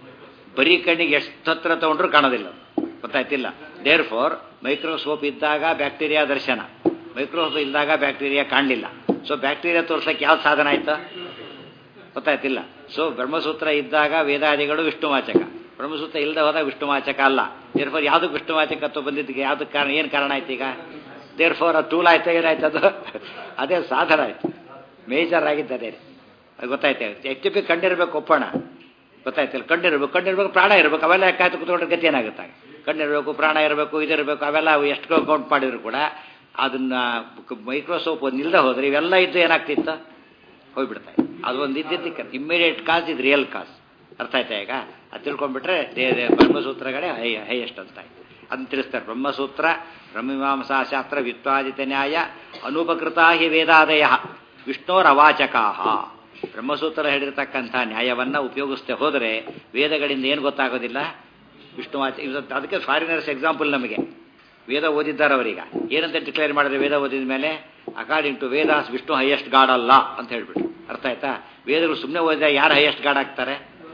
ಬರೀ ಕಣ್ಣಿಗೆ ಎಷ್ಟು ಹತ್ರ ತಗೊಂಡ್ರು ಕಾಣೋದಿಲ್ಲ ಗೊತ್ತಾಯ್ತಿಲ್ಲ ದೇರ್ ಫೋರ್ ಮೈಕ್ರೋಸ್ಕೋಪ್ ಇದ್ದಾಗ ಬ್ಯಾಕ್ಟೀರಿಯಾ ದರ್ಶನ ಮೈಕ್ರೋಸ್ಕೋಪ್ ಇದ್ದಾಗ ಬ್ಯಾಕ್ಟೀರಿಯಾ ಕಾಣಲಿಲ್ಲ ಸೊ ಬ್ಯಾಕ್ಟೀರಿಯಾ ತೋರ್ಸಕ್ಕೆ ಯಾವ ಸಾಧನ ಆಯ್ತು ಗೊತ್ತಾಯ್ತಿಲ್ಲ ಸೊ ಬ್ರಹ್ಮಸೂತ್ರ ಇದ್ದಾಗ ವೇದಾದಿಗಳು ವಿಷ್ಣುವಾಚಕ ಬ್ರಹ್ಮಸೂತ್ರ ಇಲ್ಲದೆ ಹೋದಾಗ ವಿಷ್ಣುವಾಚಕ ಅಲ್ಲ ದೇರ್ ಫೋರ್ ಯಾವುದಕ್ಕೆ ವಿಷ್ಣುವಾಚಕತ್ವ ಬಂದಿದ್ದಕ್ಕೆ ಯಾವುದಕ್ಕೆ ಕಾರಣ ಏನು ಕಾರಣ ಆಯ್ತು ಈಗ ದೇರ್ ಫೋರ್ ಅದು ಟೂಲ್ ಆಯ್ತು ಏನಾಯ್ತು ಅದು ಅದೇ ಸಾಧನ ಆಯ್ತು ಮೇಜರ್ ಆಗಿದ್ದು ಅದೇ ಗೊತ್ತಾಯ್ತು ಎಚ್ ಪಿ ಕಂಡಿರ್ಬೇಕು ಒಪ್ಪೋಣ ಗೊತ್ತಾಯ್ತಿಲ್ಲ ಕಣ್ಣಿರ್ಬೇಕು ಕಣ್ಣಿರ್ಬೇಕು ಪ್ರಾಣ ಇರಬೇಕು ಅವೆಲ್ಲ ಯಾಕಾಯ್ತು ಕುತ್ಕೊಂಡ್ರೆ ಗತಿ ಏನಾಗುತ್ತೆ ಕಣ್ಣಿರಬೇಕು ಪ್ರಾಣ ಇರಬೇಕು ಇದಿರಬೇಕು ಅವೆಲ್ಲ ಎಷ್ಟು ಕೌಂಟ್ ಮಾಡಿದ್ರು ಕೂಡ ಅದನ್ನ ಮೈಕ್ರೋಸೋಪ್ ಒಂದು ಇಲ್ಲದೆ ಹೋದ್ರೆ ಇವೆಲ್ಲ ಇದ್ದು ಏನಾಗ್ತಿತ್ತು ಹೋಗ್ಬಿಡ್ತಾ ಇತ್ತು ಅದು ಒಂದು ಇದ್ದಿದ್ದಕ್ಕೆ ಇಮ್ಮಿಡಿಯೇಟ್ ಕಾಸ್ ಇದು ರಿಯಲ್ ಕಾಸ್ ಅರ್ಥ ಆಯ್ತಾ ಈಗ ಅದು ತಿಳ್ಕೊಂಡ್ಬಿಟ್ರೆ ಬ್ರಹ್ಮಸೂತ್ರಗಳೇ ಹೈ ಹೈಯೆಸ್ಟ್ ಅಂತ ಆಯ್ತು ಅದನ್ನ ತಿಳಿಸ್ತಾರೆ ಬ್ರಹ್ಮಸೂತ್ರ ಬ್ರಹ್ಮಮೀಮಾಂಸಾ ಶಾಸ್ತ್ರ ವ್ಯುತ್ಪಾದಿತ ನ್ಯಾಯ ಅನುಪಕೃತಾ ಹಿ ವೇದಾದಯ ವಿಷ್ಣೋರವಾಚಕಾ ಬ್ರಹ್ಮಸೂತ್ರ ಹೇಳಿರ್ತಕ್ಕಂಥ ನ್ಯಾಯವನ್ನ ಉಪಯೋಗಿಸ್ತೆ ಹೋದರೆ ವೇದಗಳಿಂದ ಏನು ಗೊತ್ತಾಗೋದಿಲ್ಲ ವಿಷ್ಣುವಾಚ ಅದಕ್ಕೆ ಫಾರಿನರ್ಸ್ ಎಕ್ಸಾಂಪಲ್ ನಮಗೆ ವೇದ ಓದಿದ್ದಾರೆ ಅವರೀಗ ಏನಂತ ಡಿಕ್ಲೇರ್ ಮಾಡಿದ್ರೆ ವೇದ ಓದಿದ ಮೇಲೆ according to Vedas Vishnu highest god ಅಲ್ಲ ಅಂತ ಹೇಳ್ಬಿಟ್ಟು ಅರ್ಥ ಆಯ್ತಾ ವೇದಗಳು ಸುಮ್ಮನೆ ಓದಿದಾಗ ಯಾರು ಹೈಯೆಸ್ಟ್ ಗಾಡ್ ಆಗ್ತಾರೆ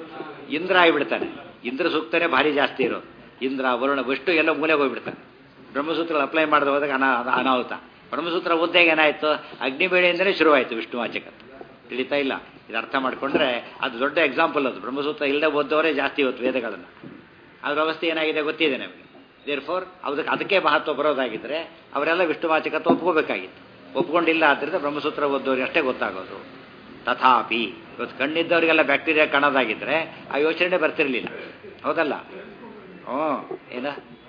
ಇಂದ್ರ ಆಗಿಬಿಡ್ತಾನೆ ಇಂದ್ರ ಸೂಕ್ತನೇ ಭಾರಿ ಜಾಸ್ತಿ ಇರೋದು ಇಂದ್ರ ವರುಣ ವಿಷ್ಣು ಎಲ್ಲ ಮೂಲೆಗೆ ಹೋಗ್ಬಿಡ್ತಾನೆ ಬ್ರಹ್ಮಸೂತ್ರ ಅಪ್ಲೈ ಮಾಡದೆ ಹೋದಾಗ ಅನಾ ಅನಾಹುತ ಬ್ರಹ್ಮಸೂತ್ರ ಓದ್ದಾಗ ಏನಾಯ್ತು ಅಗ್ನಿಬೇಳೆಯಿಂದಲೇ ಶುರುವಾಯಿತು ವಿಷ್ಣು ವಾಚಕತ್ತು ತಿಳಿತಾ ಇಲ್ಲ ಇದು ಅರ್ಥ ಮಾಡಿಕೊಂಡ್ರೆ ಅದು ದೊಡ್ಡ ಎಕ್ಸಾಂಪಲ್ ಅದು ಬ್ರಹ್ಮಸೂತ್ರ ಇಲ್ಲದೆ ಓದ್ದವರೇ ಜಾಸ್ತಿ ಇವತ್ತು ವೇದಗಳನ್ನು ಅದ್ರ ಅವಸ್ಥೆ ಏನಾಗಿದೆ ಗೊತ್ತಿದೆ ನಮಗೆ ದೇರ್ ಫೋರ್ ಅದಕ್ಕೆ ಅದಕ್ಕೆ ಮಹತ್ವ ಬರೋದಾಗಿದ್ದರೆ ಅವರೆಲ್ಲ ವಿಷ್ಣು ವಾಚಕತ್ವ ಒಪ್ಕೋಬೇಕಾಗಿತ್ತು ಒಪ್ಕೊಂಡಿಲ್ಲ ಆದ್ದರಿಂದ ಬ್ರಹ್ಮಸೂತ್ರ ಓದೋರಿಗೆ ಅಷ್ಟೇ ಗೊತ್ತಾಗೋದು ತಥಾಪಿ ಇವತ್ತು ಕಣ್ಣಿದ್ದವರಿಗೆಲ್ಲ ಬ್ಯಾಕ್ಟೀರಿಯಾ ಕಾಣೋದಾಗಿದ್ದರೆ ಆ ಯೋಚನೆ ಬರ್ತಿರ್ಲಿಲ್ಲ ಹೌದಲ್ಲ ಹ್ಞೂ ಏನ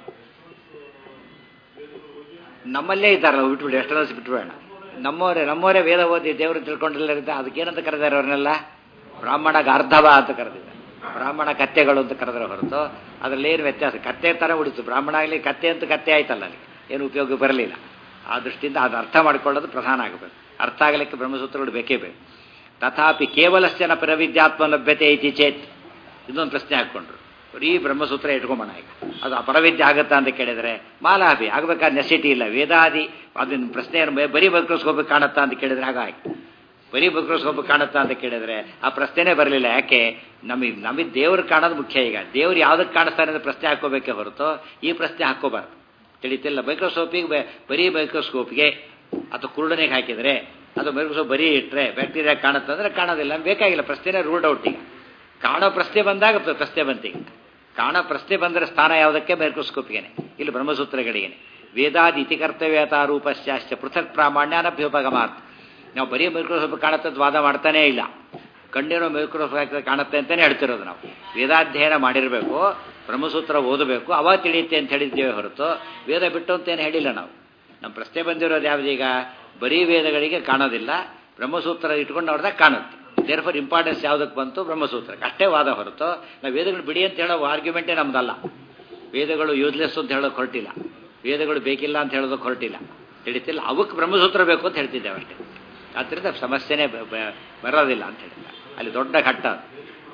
ನಮ್ಮಲ್ಲೇ ಇದ್ದಾರಲ್ಲ ಬಿಟ್ಬಿಡಿ ಎಷ್ಟರಸ್ ಬಿಟ್ಬಿಡೋಣ ನಮ್ಮವರೇ ನಮ್ಮವರೇ ವೇದ ಓದಿ ದೇವರು ತಿಳ್ಕೊಂಡಿಲ್ಲ ಅದಕ್ಕೇನಂತ ಕರೆದಾರೆ ಅವ್ರನ್ನೆಲ್ಲ ಬ್ರಾಹ್ಮಣ ಗಾರ್ಧವ ಅಂತ ಕರೆದಿದ್ದಾರೆ ಬ್ರಾಹ್ಮಣ ಕತ್ತೆಗಳು ಅಂತ ಕರೆದ್ರೆ ಹೊರತು ಅದರಲ್ಲಿ ಏನು ವ್ಯತ್ಯಾಸ ಕತ್ತೆ ಥರ ಉಳಿತು ಬ್ರಾಹ್ಮಣ ಆಗಲಿ ಕತ್ತೆ ಅಂತ ಕತ್ತೆ ಆಯ್ತಲ್ಲ ಅಲ್ಲಿ ಏನು ಉಪಯೋಗ ಬರಲಿಲ್ಲ ಆ ದೃಷ್ಟಿಯಿಂದ ಅದು ಅರ್ಥ ಮಾಡ್ಕೊಳ್ಳೋದು ಪ್ರಧಾನ ಆಗಬೇಕು ಅರ್ಥ ಆಗಲಿಕ್ಕೆ ಬ್ರಹ್ಮಸೂತ್ರಗಳು ಬೇಕೇ ಬೇಕು ತಥಾಪಿ ಕೇವಲಶ್ಚನ ಪರವಿದ್ಯಾತ್ಮ ಲಭ್ಯತೆ ಐತಿ ಚೇತ್ ಇದೊಂದು ಪ್ರಶ್ನೆ ಹಾಕ್ಕೊಂಡ್ರು ಬರೀ ಬ್ರಹ್ಮಸೂತ್ರ ಇಟ್ಕೊಂಬೋಣ ಈಗ ಅದು ಅಪರವಿದ್ಯೆ ಆಗುತ್ತಾ ಅಂತ ಕೇಳಿದರೆ ಮಾಲಾಭಿ ಆಗಬೇಕಾದ ನೆಸಿಟಿ ಇಲ್ಲ ವೇದಾದಿ ಅದನ್ನ ಪ್ರಶ್ನೆ ಬರೀ ಮೈಕ್ರೋಸ್ಕೋಪ್ ಕಾಣುತ್ತಾ ಅಂತ ಕೇಳಿದ್ರೆ ಹಾಗಾಯ್ತು ಬರೀ ಮೈಕ್ರೋಸ್ಕೋಪ್ ಕಾಣುತ್ತಾ ಅಂತ ಕೇಳಿದ್ರೆ ಆ ಪ್ರಶ್ನೆನೇ ಬರಲಿಲ್ಲ ಯಾಕೆ ನಮಗೆ ನಮಗೆ ದೇವ್ರು ಕಾಣೋದು ಮುಖ್ಯ ಈಗ ದೇವ್ರು ಯಾವುದಕ್ಕೆ ಕಾಣಿಸ್ತಾನೆ ಅಂತ ಪ್ರಶ್ನೆ ಹಾಕೋಬೇಕೇ ಹೊರತು ಈ ಪ್ರಶ್ನೆ ಹಾಕೋಬಾರ್ದು ತಿಳಿತಿಲ್ಲ ಮೈಕ್ರೋಸ್ಕೋಪಿಗೆ ಬರೀ ಮೈಕ್ರೋಸ್ಕೋಪ್ಗೆ ಅಥವಾ ಕುರುಡನೆಗೆ ಹಾಕಿದರೆ ಅದು ಮೈಕ್ರೋಸ್ಕೋಪ್ ಬರೀ ಇಟ್ಟರೆ ಬ್ಯಾಕ್ಟೀರಿಯಾ ಕಾಣುತ್ತೆ ಅಂದರೆ ಕಾಣೋದಿಲ್ಲ ಬೇಕಾಗಿಲ್ಲ ಪ್ರಶ್ನೆನೇ ರೂಲ್ಡ್ ಔಟ್ ಈಗ ಕಾಣೋ ಪ್ರಶ್ನೆ ಬಂದಾಗ ಪ್ರಶ್ನೆ ಬಂತೀಗ ಕಾಣೋ ಪ್ರಶ್ನೆ ಬಂದರೆ ಸ್ಥಾನ ಯಾವುದಕ್ಕೆ ಮೈಕ್ರೋಸ್ಕೋಪ್ಗೆನೆ ಇಲ್ಲಿ ಬ್ರಹ್ಮಸೂತ್ರಗಳಿಗೇನೆ ವೇದಾದಿ ಇತಿ ಕರ್ತವ್ಯತಾ ರೂಪಶ್ಚಾಶ್ಚ ಪೃಥಕ್ ಪ್ರಾಮಾಣ್ಯ ಅನಭ್ಯುಪಗಮಾರ್ಥ ನಾವು ಬರೀ ಮೈಕ್ರೋಸ್ಕೋಪ್ ಕಾಣುತ್ತದ್ದು ವಾದ ಮಾಡ್ತಾನೇ ಇಲ್ಲ ಕಣ್ಣಿರೋ ಮೈಕ್ರೋಸ್ಕೋಪ್ ಕಾಣುತ್ತೆ ಅಂತಲೇ ಹೇಳ್ತಿರೋದು ನಾವು ವೇದಾಧ್ಯಯನ ಮಾಡಿರಬೇಕು ಬ್ರಹ್ಮಸೂತ್ರ ಓದಬೇಕು ಅವಾಗ ತಿಳಿಯುತ್ತೆ ಅಂತ ಹೇಳಿದ್ದೇವೆ ಹೊರತು ವೇದ ಬಿಟ್ಟು ಅಂತೇನು ಹೇಳಿಲ್ಲ ನಾವು ನಮ್ಮ ಪ್ರಶ್ನೆ ಬಂದಿರೋದು ಯಾವುದೀಗ ಬರೀ ವೇದಗಳಿಗೆ ಕಾಣೋದಿಲ್ಲ ಬ್ರಹ್ಮಸೂತ್ರ ಇಟ್ಕೊಂಡು ನೋಡಿದಾಗ ಕಾಣುತ್ತೆ ದೇರ್ ಫಾರ್ ಇಂಪಾರ್ಟೆನ್ಸ್ ಯಾವುದಕ್ಕೆ ಬಂತು ಬ್ರಹ್ಮಸೂತ್ರಕ್ಕೆ ಅಷ್ಟೇ ವಾದ ಹೊರತು ನಾವು ವೇದಗಳು ಬಿಡಿ ಅಂತ ಹೇಳೋ ಆರ್ಗ್ಯುಮೆಂಟೇ ನಮ್ದಲ್ಲ ವೇದಗಳು ಯೂಸ್ಲೆಸ್ ಅಂತ ಹೇಳೋಕೆ ಹೊರಟಿಲ್ಲ ವೇದಗಳು ಬೇಕಿಲ್ಲ ಅಂತ ಹೇಳೋದಕ್ಕೆ ಹೊರಟಿಲ್ಲ ತಿಳಿತಿಲ್ಲ ಅವಕ್ಕೆ ಬ್ರಹ್ಮಸೂತ್ರ ಬೇಕು ಅಂತ ಹೇಳ್ತಿದ್ದೇವೆ ಅಷ್ಟೇ ಆದ್ದರಿಂದ ಸಮಸ್ಯೆನೇ ಬ- ಬ- ಬರೋದಿಲ್ಲ ಅಂತ ಹೇಳಿಲ್ಲ ಅಲ್ಲಿ ದೊಡ್ಡ ಘಟ್ಟ ಅದು.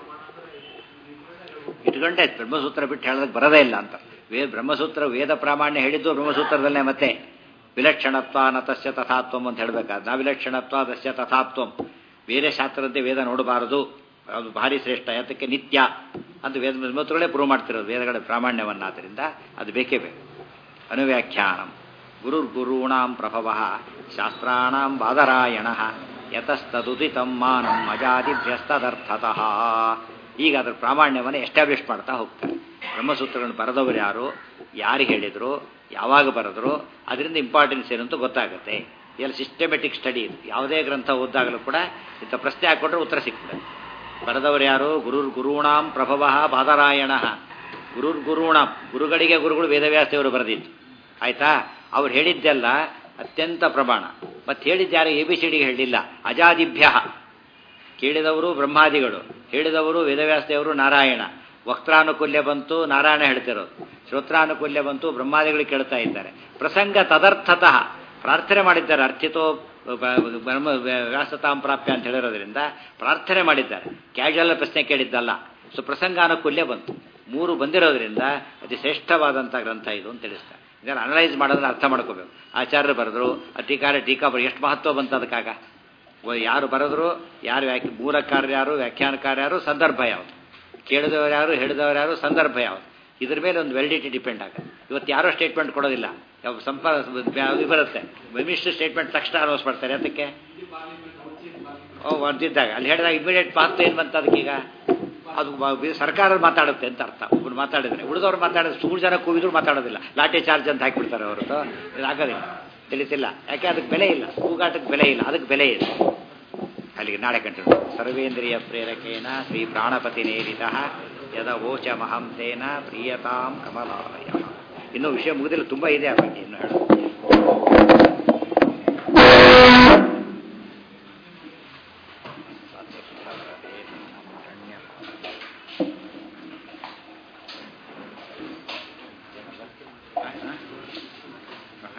ಇಟ್ಕೊಂಡೆ ಬ್ರಹ್ಮಸೂತ್ರ ಬಿಟ್ಟು ಹೇಳೋದಕ್ಕೆ ಬರೋದೇ ಇಲ್ಲ ಅಂತ ವೇ ಬ್ರಹ್ಮಸೂತ್ರ ವೇದ ಪ್ರಾಮಾಣ್ಯ ಹೇಳಿದ್ದು ಬ್ರಹ್ಮಸೂತ್ರದಲ್ಲೇ ಮತ್ತೆ ವಿಲಕ್ಷಣತ್ವ ನತಸ್ಯ ತಥಾತ್ವಂ ಅಂತ ಹೇಳಬೇಕಾದ್ರೆ ನಾ ವಿಲಕ್ಷಣತ್ವ ತಸ್ಯ ತಥಾತ್ವಂ ಬೇರೆ ಶಾಸ್ತ್ರದಂತೆ ವೇದ ನೋಡಬಾರದು ಅದು ಭಾರಿ ಶ್ರೇಷ್ಠ ಯಾತಕ್ಕೆ ನಿತ್ಯ ಅಂತ ವೇದ ಬ್ರಹ್ಮಸೂತ್ರಗಳೇ ಪ್ರೂವ್ ಮಾಡ್ತಿರೋದು ವೇದಗಳ ಪ್ರಾಮಾಣ್ಯವನ್ನಾದ್ದರಿಂದ ಅದು ಬೇಕೇ ಬೇಕು ಅನುವ್ಯಾಖ್ಯಾನಂ ಗುರುರ್ಗುರುಣಾಂ ಪ್ರಭವ ಶಾಸ್ತ್ರಾಣಾಂ ಬಾದರಾಯಣ ಯತಸ್ತದುದಿತಂ ಮಾನಂ ಅಜಾದಿಭ್ಯಸ್ತದರ್ಥತಃ ಈಗ ಅದರ ಪ್ರಾಮಾಣ್ಯವನ್ನು ಎಸ್ಟಾಬ್ಲಿಷ್ ಮಾಡ್ತಾ ಹೋಗ್ತಾರೆ ಬ್ರಹ್ಮಸೂತ್ರಗಳನ್ನು ಬರೆದವರು ಯಾರು ಯಾರು ಹೇಳಿದ್ರು ಯಾವಾಗ ಬರೆದ್ರು ಅದರಿಂದ ಇಂಪಾರ್ಟೆನ್ಸ್ ಏನು ಅಂತ ಗೊತ್ತಾಗುತ್ತೆ ಎಲ್ಲ ಸಿಸ್ಟಮೆಟಿಕ್ ಸ್ಟಡಿ ಇದು ಯಾವುದೇ ಗ್ರಂಥ ಓದಾಗಲೂ ಕೂಡ ಇಂಥ ಪ್ರಶ್ನೆ ಹಾಕ್ಕೊಂಡ್ರೆ ಉತ್ತರ ಸಿಗ್ತದೆ ಬರೆದವರು ಯಾರು ಗುರುರ್ ಗುರುಣಾಂ ಪ್ರಭವ ಬಾದರಾಯಣ ಗುರುರ್ ಗುರುಣಾಂ ಗುರುಗಳಿಗೆ ಗುರುಗಳು ವೇದವ್ಯಾಸದೇವರು ಬರೆದಿತ್ತು ಆಯ್ತಾ ಅವ್ರು ಹೇಳಿದ್ದೆಲ್ಲ ಅತ್ಯಂತ ಪ್ರಮಾಣ ಮತ್ತೆ ಹೇಳಿದ್ಯಾರು ಎ ಬಿ ಸಿ ಡಿಗೆ ಹೇಳಿಲ್ಲ ಅಜಾದಿಭ್ಯ ಕೇಳಿದವರು ಬ್ರಹ್ಮಾದಿಗಳು ಹೇಳಿದವರು ವೇದವ್ಯಾಸದೇವರು ನಾರಾಯಣ ವಕ್ತಾನುಕೂಲ್ಯ ಬಂತು ನಾರಾಯಣ ಹೇಳ್ತಿರೋದು ಶ್ರೋತ್ರಾನುಕೂಲ್ಯ ಬಂತು ಬ್ರಹ್ಮಾದಿಗಳು ಕೇಳ್ತಾ ಇದ್ದಾರೆ ಪ್ರಸಂಗ ತದರ್ಥತಃ ಪ್ರಾರ್ಥನೆ ಮಾಡಿದ್ದಾರೆ ಅರ್ಥಿತೋ ಬ- ಬ್ರಹ್ಮ ವ್ಯಾಸತಾಂ ಪ್ರಾಪ್ಯ ಅಂತ ಹೇಳಿರೋದ್ರಿಂದ ಪ್ರಾರ್ಥನೆ ಮಾಡಿದ್ದಾರೆ ಕ್ಯಾಶುವಲ್ ಪ್ರಶ್ನೆ ಕೇಳಿದ್ದಲ್ಲ ಸೊ ಪ್ರಸಂಗಾನುಕೂಲ್ಯ ಬಂತು ಮೂರು ಬಂದಿರೋದ್ರಿಂದ ಅತಿ ಶ್ರೇಷ್ಠವಾದಂಥ ಗ್ರಂಥ ಇದು ಅಂತ ತಿಳಿಸ್ತಾರೆ ಇದನ್ನು ಅನಲೈಸ್ ಮಾಡೋದನ್ನ ಅರ್ಥ ಮಾಡ್ಕೋಬೇಕು ಆಚಾರ್ಯರು ಬರೆದ್ರು ಅಧಿಕಾರ ಟೀಕಾ ಬರೆದು ಎಷ್ಟು ಮಹತ್ವ ಬಂತು ಅದಕ್ಕಾಗ ಓ, ಯಾರು ಬರೆದ್ರು ಯಾರು ವ್ಯಾಖ್ಯ ಮೂಲಕಾರ ಯಾರು ವ್ಯಾಖ್ಯಾನಕಾರ ಯಾರು ಸಂದರ್ಭ ಯಾವುದು ಕೇಳಿದವರು ಯಾರು ಹೇಳಿದವರು ಯಾರು ಸಂದರ್ಭ ಯಾವುದು ಇದ್ರ ಮೇಲೆ ಒಂದು ವೆಲಿಡಿಟಿ ಡಿಪೆಂಡ್ ಆಗುತ್ತೆ ಇವತ್ತು ಯಾರೋ ಸ್ಟೇಟ್ಮೆಂಟ್ ಕೊಡೋದಿಲ್ಲ ಯಾವ ಸಂಪ ಇದು ಬರುತ್ತೆ ಮಿನಿಸ್ಟರ್ ಸ್ಟೇಟ್ಮೆಂಟ್ ತಕ್ಷಣ ಅನೌನ್ಸ್ ಮಾಡ್ತಾರೆ ಅದಕ್ಕೆ ಓ ಬರ್ದಿದ್ದಾಗ ಅಲ್ಲಿ ಹೇಳಿದಾಗ ಇಮಿಡಿಯೇಟ್ ಪಾತ್ರ ಏನು ಬಂತ ಅದಕ್ಕೀಗ ಅದು ಬ- ಸರ್ಕಾರ ಮಾತಾಡುತ್ತೆ ಅಂತ ಅರ್ಥ ಒಬ್ಬರು ಮಾತಾಡಿದ್ರೆ ಉಳಿದವ್ರು ಮಾತಾಡಿದ್ರೆ ಮೂರು ಜನ ಕೂಗಿದ್ರು ಮಾತಾಡೋದಿಲ್ಲ ಲಾಠಿ ಚಾರ್ಜ್ ಅಂತ ಹಾಕಿಬಿಡ್ತಾರೆ ಹೊರತು ಇದಾಗೋದಿಲ್ಲ ತಿಳಿತಿಲ್ಲ ಯಾಕೆ ಅದಕ್ಕೆ ಬೆಲೆ ಇಲ್ಲ ಕೂಗಾಟಕ್ಕೆ ಬೆಲೆ ಇಲ್ಲ ಅದಕ್ಕೆ ಬೆಲೆ ಇದೆ ಅಲ್ಲಿಗೆ ನಾಳೆ ಕಂಟಿನ್ಯೂ ಸರ್ವೇಂದ್ರಿಯ ಪ್ರೇರಕೇನ ಶ್ರೀ ಪ್ರಾಣಪತಿ ನೇರಿತ ಯದ ಓಚ ಮಹಂತೇನ ಪ್ರಿಯತಾಂ ಕಮಲಾಲಯ ಇನ್ನೂ ವಿಷಯ ಮುಗಿದಿಲ್ಲ ತುಂಬ ಇದೆ ಆ ಬಗ್ಗೆ ಇನ್ನು ಹೇಳೋದು